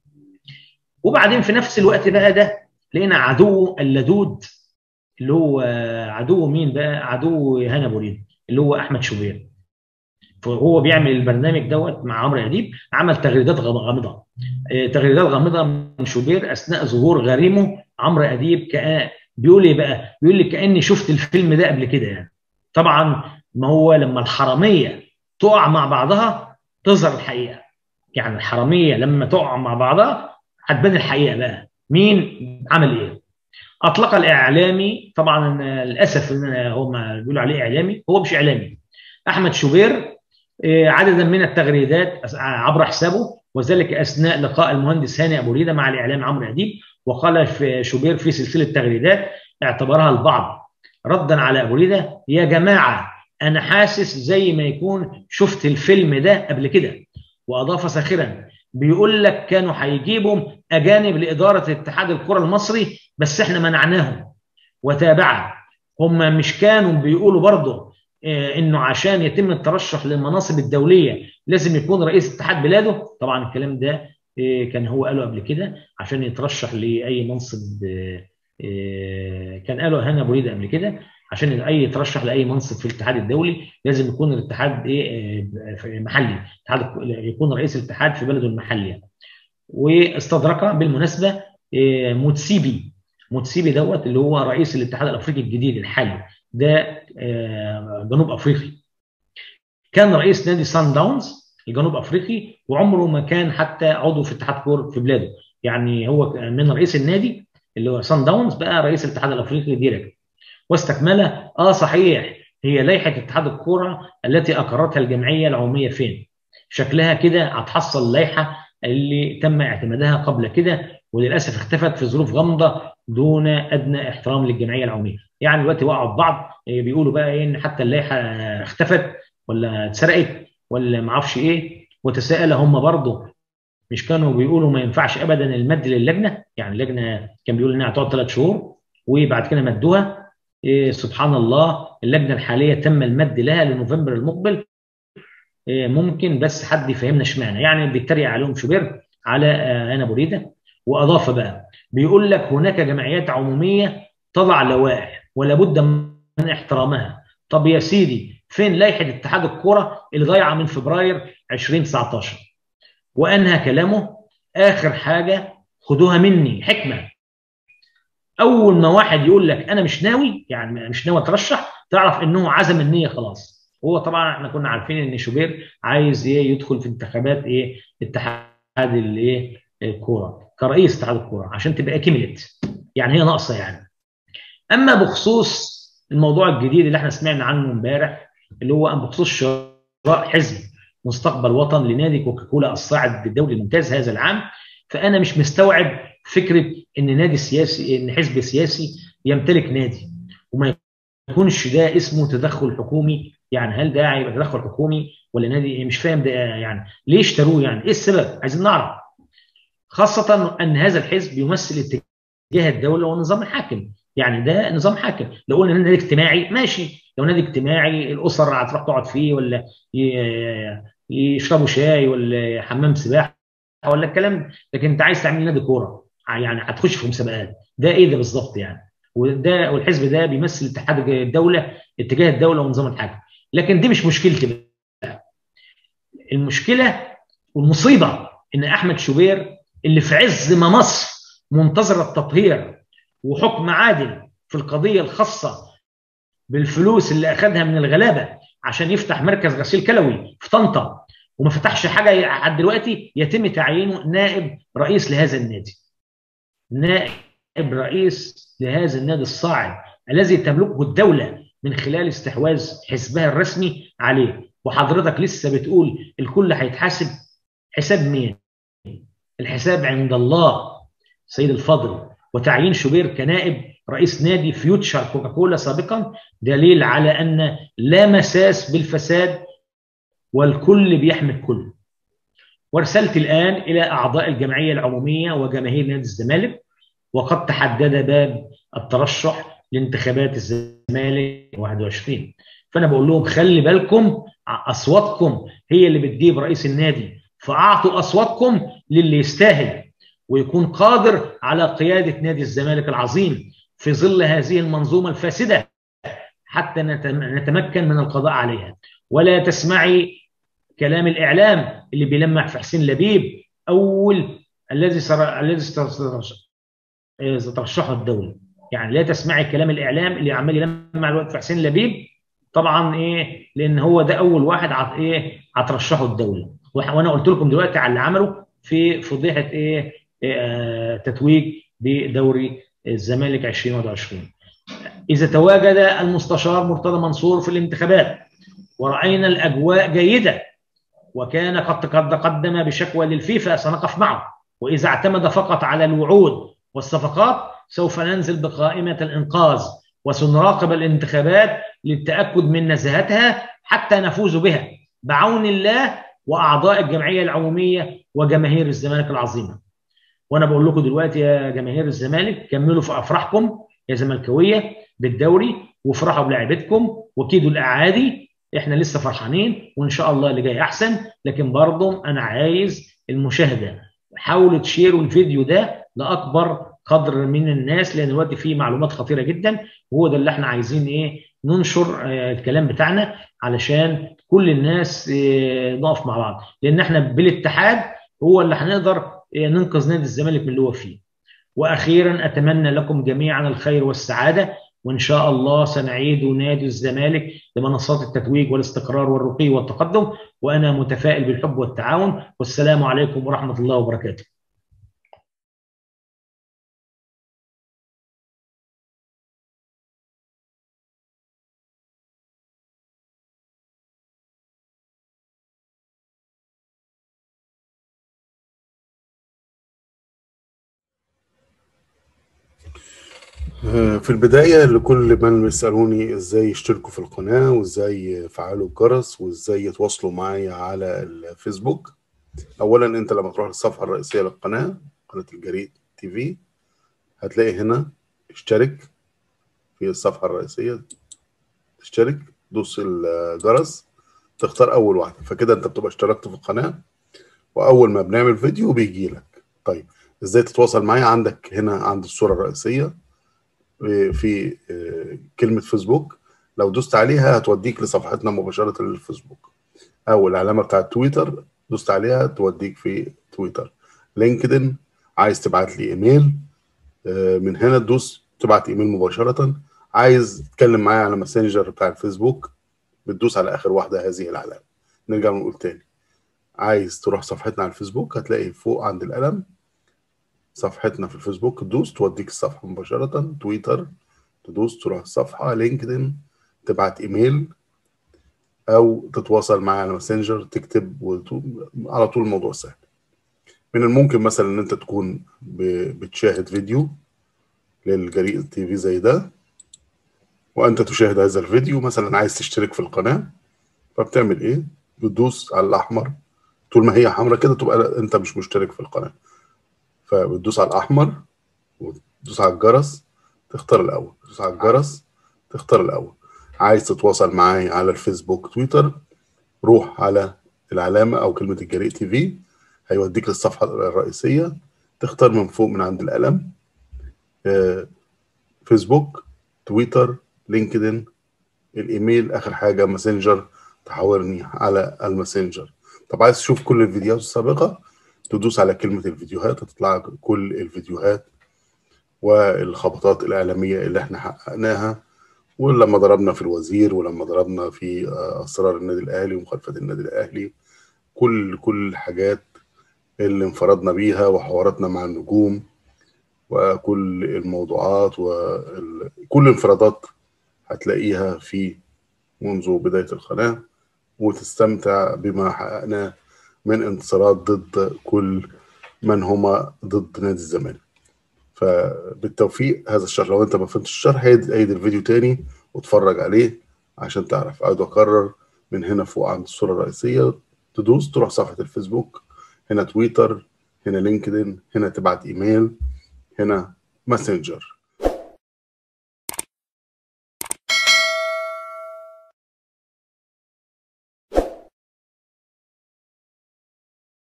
وبعدين في نفس الوقت بقى ده لقينا عدو اللدود اللي هو عدو مين بقى عدو هنا بوريد اللي هو احمد شوبير فهو بيعمل البرنامج دوت مع عمرو اديب عمل تغريدات غامضه تغريدات غامضه من شوبير اثناء ظهور غريمه عمرو اديب كأ... بيقول ايه بقى؟ بيقول لي كاني شفت الفيلم ده قبل كده يعني طبعا ما هو لما الحراميه تقع مع بعضها تظهر الحقيقه يعني الحراميه لما تقع مع بعضها هتبان الحقيقه بقى مين عمل ايه اطلق الاعلامي طبعا للاسف هم بيقولوا عليه اعلامي هو مش اعلامي احمد شوبير عددا من التغريدات عبر حسابه وذلك اثناء لقاء المهندس هاني ابو ريده مع الاعلام عمرو اديب وقال في شوبير في سلسله تغريدات اعتبرها البعض ردا على ابو ريده يا جماعه انا حاسس زي ما يكون شفت الفيلم ده قبل كده واضاف ساخرا بيقول لك كانوا هيجيبوا اجانب لاداره اتحاد الكره المصري بس احنا منعناهم وتابع هم مش كانوا بيقولوا برضه انه عشان يتم الترشح للمناصب الدوليه لازم يكون رئيس اتحاد بلاده طبعا الكلام ده كان هو قاله قبل كده عشان يترشح لاي منصب كان قاله هنا بريده قبل كده عشان اي يترشح لاي منصب في الاتحاد الدولي لازم يكون الاتحاد ايه محلي اتحاد يكون رئيس الاتحاد في بلده المحلي واستدرك بالمناسبه موتسيبي موتسيبي دوت اللي هو رئيس الاتحاد الافريقي الجديد الحالي ده جنوب افريقي كان رئيس نادي سان داونز الجنوب افريقي وعمره ما كان حتى عضو في اتحاد كور في بلاده يعني هو من رئيس النادي اللي هو سان داونز بقى رئيس الاتحاد الافريقي ديريكت واستكمله اه صحيح هي لائحه اتحاد الكوره التي اقرتها الجمعيه العموميه فين شكلها كده هتحصل اللائحه اللي تم اعتمادها قبل كده وللاسف اختفت في ظروف غامضه دون ادنى احترام للجمعيه العموميه يعني دلوقتي وقعوا في بعض بيقولوا بقى ايه ان حتى اللائحه اختفت ولا اتسرقت ولا ما اعرفش ايه وتساءل هم برضه مش كانوا بيقولوا ما ينفعش ابدا المد للجنه يعني اللجنه كان بيقول انها هتقعد ثلاث شهور وبعد كده مدوها إيه سبحان الله اللجنه الحاليه تم المد لها لنوفمبر المقبل إيه ممكن بس حد يفهمنا اشمعنى يعني بيتريق عليهم شوبير على انا بريده واضاف بقى بيقول لك هناك جمعيات عموميه تضع لوائح ولا بد من احترامها طب يا سيدي فين لائحه اتحاد الكره اللي ضايعه من فبراير 2019 وانهى كلامه اخر حاجه خدوها مني حكمه اول ما واحد يقول لك انا مش ناوي يعني مش ناوي اترشح تعرف انه عزم النيه خلاص هو طبعا احنا كنا عارفين ان شوبير عايز ايه يدخل في انتخابات ايه اتحاد الايه الكوره كرئيس اتحاد الكوره عشان تبقى كملت يعني هي ناقصه يعني اما بخصوص الموضوع الجديد اللي احنا سمعنا عنه امبارح اللي هو بخصوص شراء حزب مستقبل وطن لنادي كوكاكولا الصاعد بالدوري الممتاز هذا العام فانا مش مستوعب فكره ان نادي سياسي ان حزب سياسي يمتلك نادي وما يكونش ده اسمه تدخل حكومي يعني هل ده هيبقى تدخل حكومي ولا نادي مش فاهم ده يعني ليه اشتروه يعني ايه السبب عايزين نعرف خاصه ان هذا الحزب يمثل اتجاه الدوله والنظام الحاكم يعني ده نظام حاكم لو قلنا نادي اجتماعي ماشي لو نادي اجتماعي الاسر هتروح تقعد فيه ولا يشربوا شاي ولا حمام سباحه ولا الكلام لكن انت عايز تعمل نادي كوره يعني هتخش في مسابقات ده ايه ده بالظبط يعني وده والحزب ده بيمثل اتحاد الدوله اتجاه الدوله ونظام الحاكم لكن دي مش مشكلتي بقى المشكله والمصيبه ان احمد شوبير اللي في عز ما مصر منتظره التطهير وحكم عادل في القضيه الخاصه بالفلوس اللي اخذها من الغلابه عشان يفتح مركز غسيل كلوي في طنطا وما فتحش حاجه لحد دلوقتي يتم تعيينه نائب رئيس لهذا النادي. نائب رئيس لهذا النادي الصاعد الذي تملكه الدوله من خلال استحواذ حزبها الرسمي عليه وحضرتك لسه بتقول الكل هيتحاسب حساب مين؟ الحساب عند الله سيد الفاضل وتعيين شوبير كنائب رئيس نادي فيوتشر كوكاكولا سابقا دليل على ان لا مساس بالفساد والكل بيحمي الكل. ورسلت الان الى اعضاء الجمعيه العموميه وجماهير نادي الزمالك وقد تحدد باب الترشح لانتخابات الزمالك 21 فانا بقول لهم خلي بالكم اصواتكم هي اللي بتجيب رئيس النادي فاعطوا اصواتكم للي يستاهل ويكون قادر على قياده نادي الزمالك العظيم في ظل هذه المنظومه الفاسده حتى نتمكن من القضاء عليها ولا تسمعي كلام الاعلام اللي بيلمح في حسين لبيب اول الذي سر... الذي سترشحه الدوله يعني لا تسمعي كلام الاعلام اللي عمال يلمع الوقت في حسين لبيب طبعا ايه لان هو ده اول واحد عط ايه هترشحه الدوله وانا قلت لكم دلوقتي على اللي عمله في فضيحه ايه, إيه تتويج بدوري الزمالك 2021 اذا تواجد المستشار مرتضى منصور في الانتخابات وراينا الاجواء جيده وكان قد تقدم بشكوى للفيفا سنقف معه واذا اعتمد فقط على الوعود والصفقات سوف ننزل بقائمه الانقاذ وسنراقب الانتخابات للتاكد من نزاهتها حتى نفوز بها بعون الله واعضاء الجمعيه العموميه وجماهير الزمالك العظيمه. وانا بقول لكم دلوقتي يا جماهير الزمالك كملوا في افراحكم يا زملكاويه بالدوري وافرحوا بلاعيبتكم وكيدوا الاعادي احنا لسه فرحانين وان شاء الله اللي جاي احسن لكن برضه انا عايز المشاهده حاولوا تشيروا الفيديو ده لاكبر قدر من الناس لان دلوقتي فيه معلومات خطيره جدا وهو ده اللي احنا عايزين ايه ننشر آه الكلام بتاعنا علشان كل الناس آه نقف مع بعض لان احنا بالاتحاد هو اللي هنقدر آه ننقذ نادي الزمالك من اللي هو فيه واخيرا اتمنى لكم جميعا الخير والسعاده وان شاء الله سنعيد نادي الزمالك لمنصات التتويج والاستقرار والرقي والتقدم وانا متفائل بالحب والتعاون والسلام عليكم ورحمه الله وبركاته في البداية لكل من بيسألوني ازاي يشتركوا في القناة وازاي يفعلوا الجرس وازاي يتواصلوا معايا على الفيسبوك اولا انت لما تروح للصفحة الرئيسية للقناة قناة الجريد تي في هتلاقي هنا اشترك في الصفحة الرئيسية تشترك دوس الجرس تختار اول واحدة فكده انت بتبقى اشتركت في القناة واول ما بنعمل فيديو بيجي لك طيب ازاي تتواصل معايا عندك هنا عند الصورة الرئيسية في كلمة فيسبوك لو دوست عليها هتوديك لصفحتنا مباشرة للفيسبوك أو العلامة بتاعت تويتر دوست عليها توديك في تويتر لينكدين عايز تبعت لي إيميل من هنا تدوس تبعت إيميل مباشرة عايز تتكلم معايا على ماسنجر بتاع الفيسبوك بتدوس على آخر واحدة هذه العلامة نرجع نقول تاني عايز تروح صفحتنا على الفيسبوك هتلاقي فوق عند القلم صفحتنا في الفيسبوك تدوس توديك الصفحة مباشرة تويتر تدوس تروح الصفحة لينكدين تبعت ايميل او تتواصل معايا على ماسنجر تكتب على طول الموضوع سهل من الممكن مثلا ان انت تكون بتشاهد فيديو للجريء تي في زي ده وانت تشاهد هذا الفيديو مثلا عايز تشترك في القناة فبتعمل ايه بتدوس على الاحمر طول ما هي حمراء كده تبقى انت مش مشترك في القناه فبتدوس على الاحمر وتدوس على الجرس تختار الاول تدوس على الجرس تختار الاول عايز تتواصل معايا على الفيسبوك تويتر روح على العلامه او كلمه الجريء تي في هيوديك للصفحه الرئيسيه تختار من فوق من عند القلم فيسبوك تويتر لينكدين الايميل اخر حاجه ماسنجر تحاورني على الماسنجر طب عايز تشوف كل الفيديوهات السابقه تدوس على كلمة الفيديوهات هتطلع كل الفيديوهات والخبطات الإعلامية اللي احنا حققناها ولما ضربنا في الوزير ولما ضربنا في أسرار النادي الأهلي ومخالفة النادي الأهلي كل كل الحاجات اللي انفردنا بيها وحواراتنا مع النجوم وكل الموضوعات وكل انفرادات هتلاقيها في منذ بداية القناة وتستمتع بما حققناه من انتصارات ضد كل من هما ضد نادي الزمالك فبالتوفيق هذا الشرح لو انت ما فهمتش الشرح عيد الفيديو تاني واتفرج عليه عشان تعرف اقعد اكرر من هنا فوق عند الصوره الرئيسيه تدوس تروح صفحه الفيسبوك هنا تويتر هنا لينكدين هنا تبعت ايميل هنا ماسنجر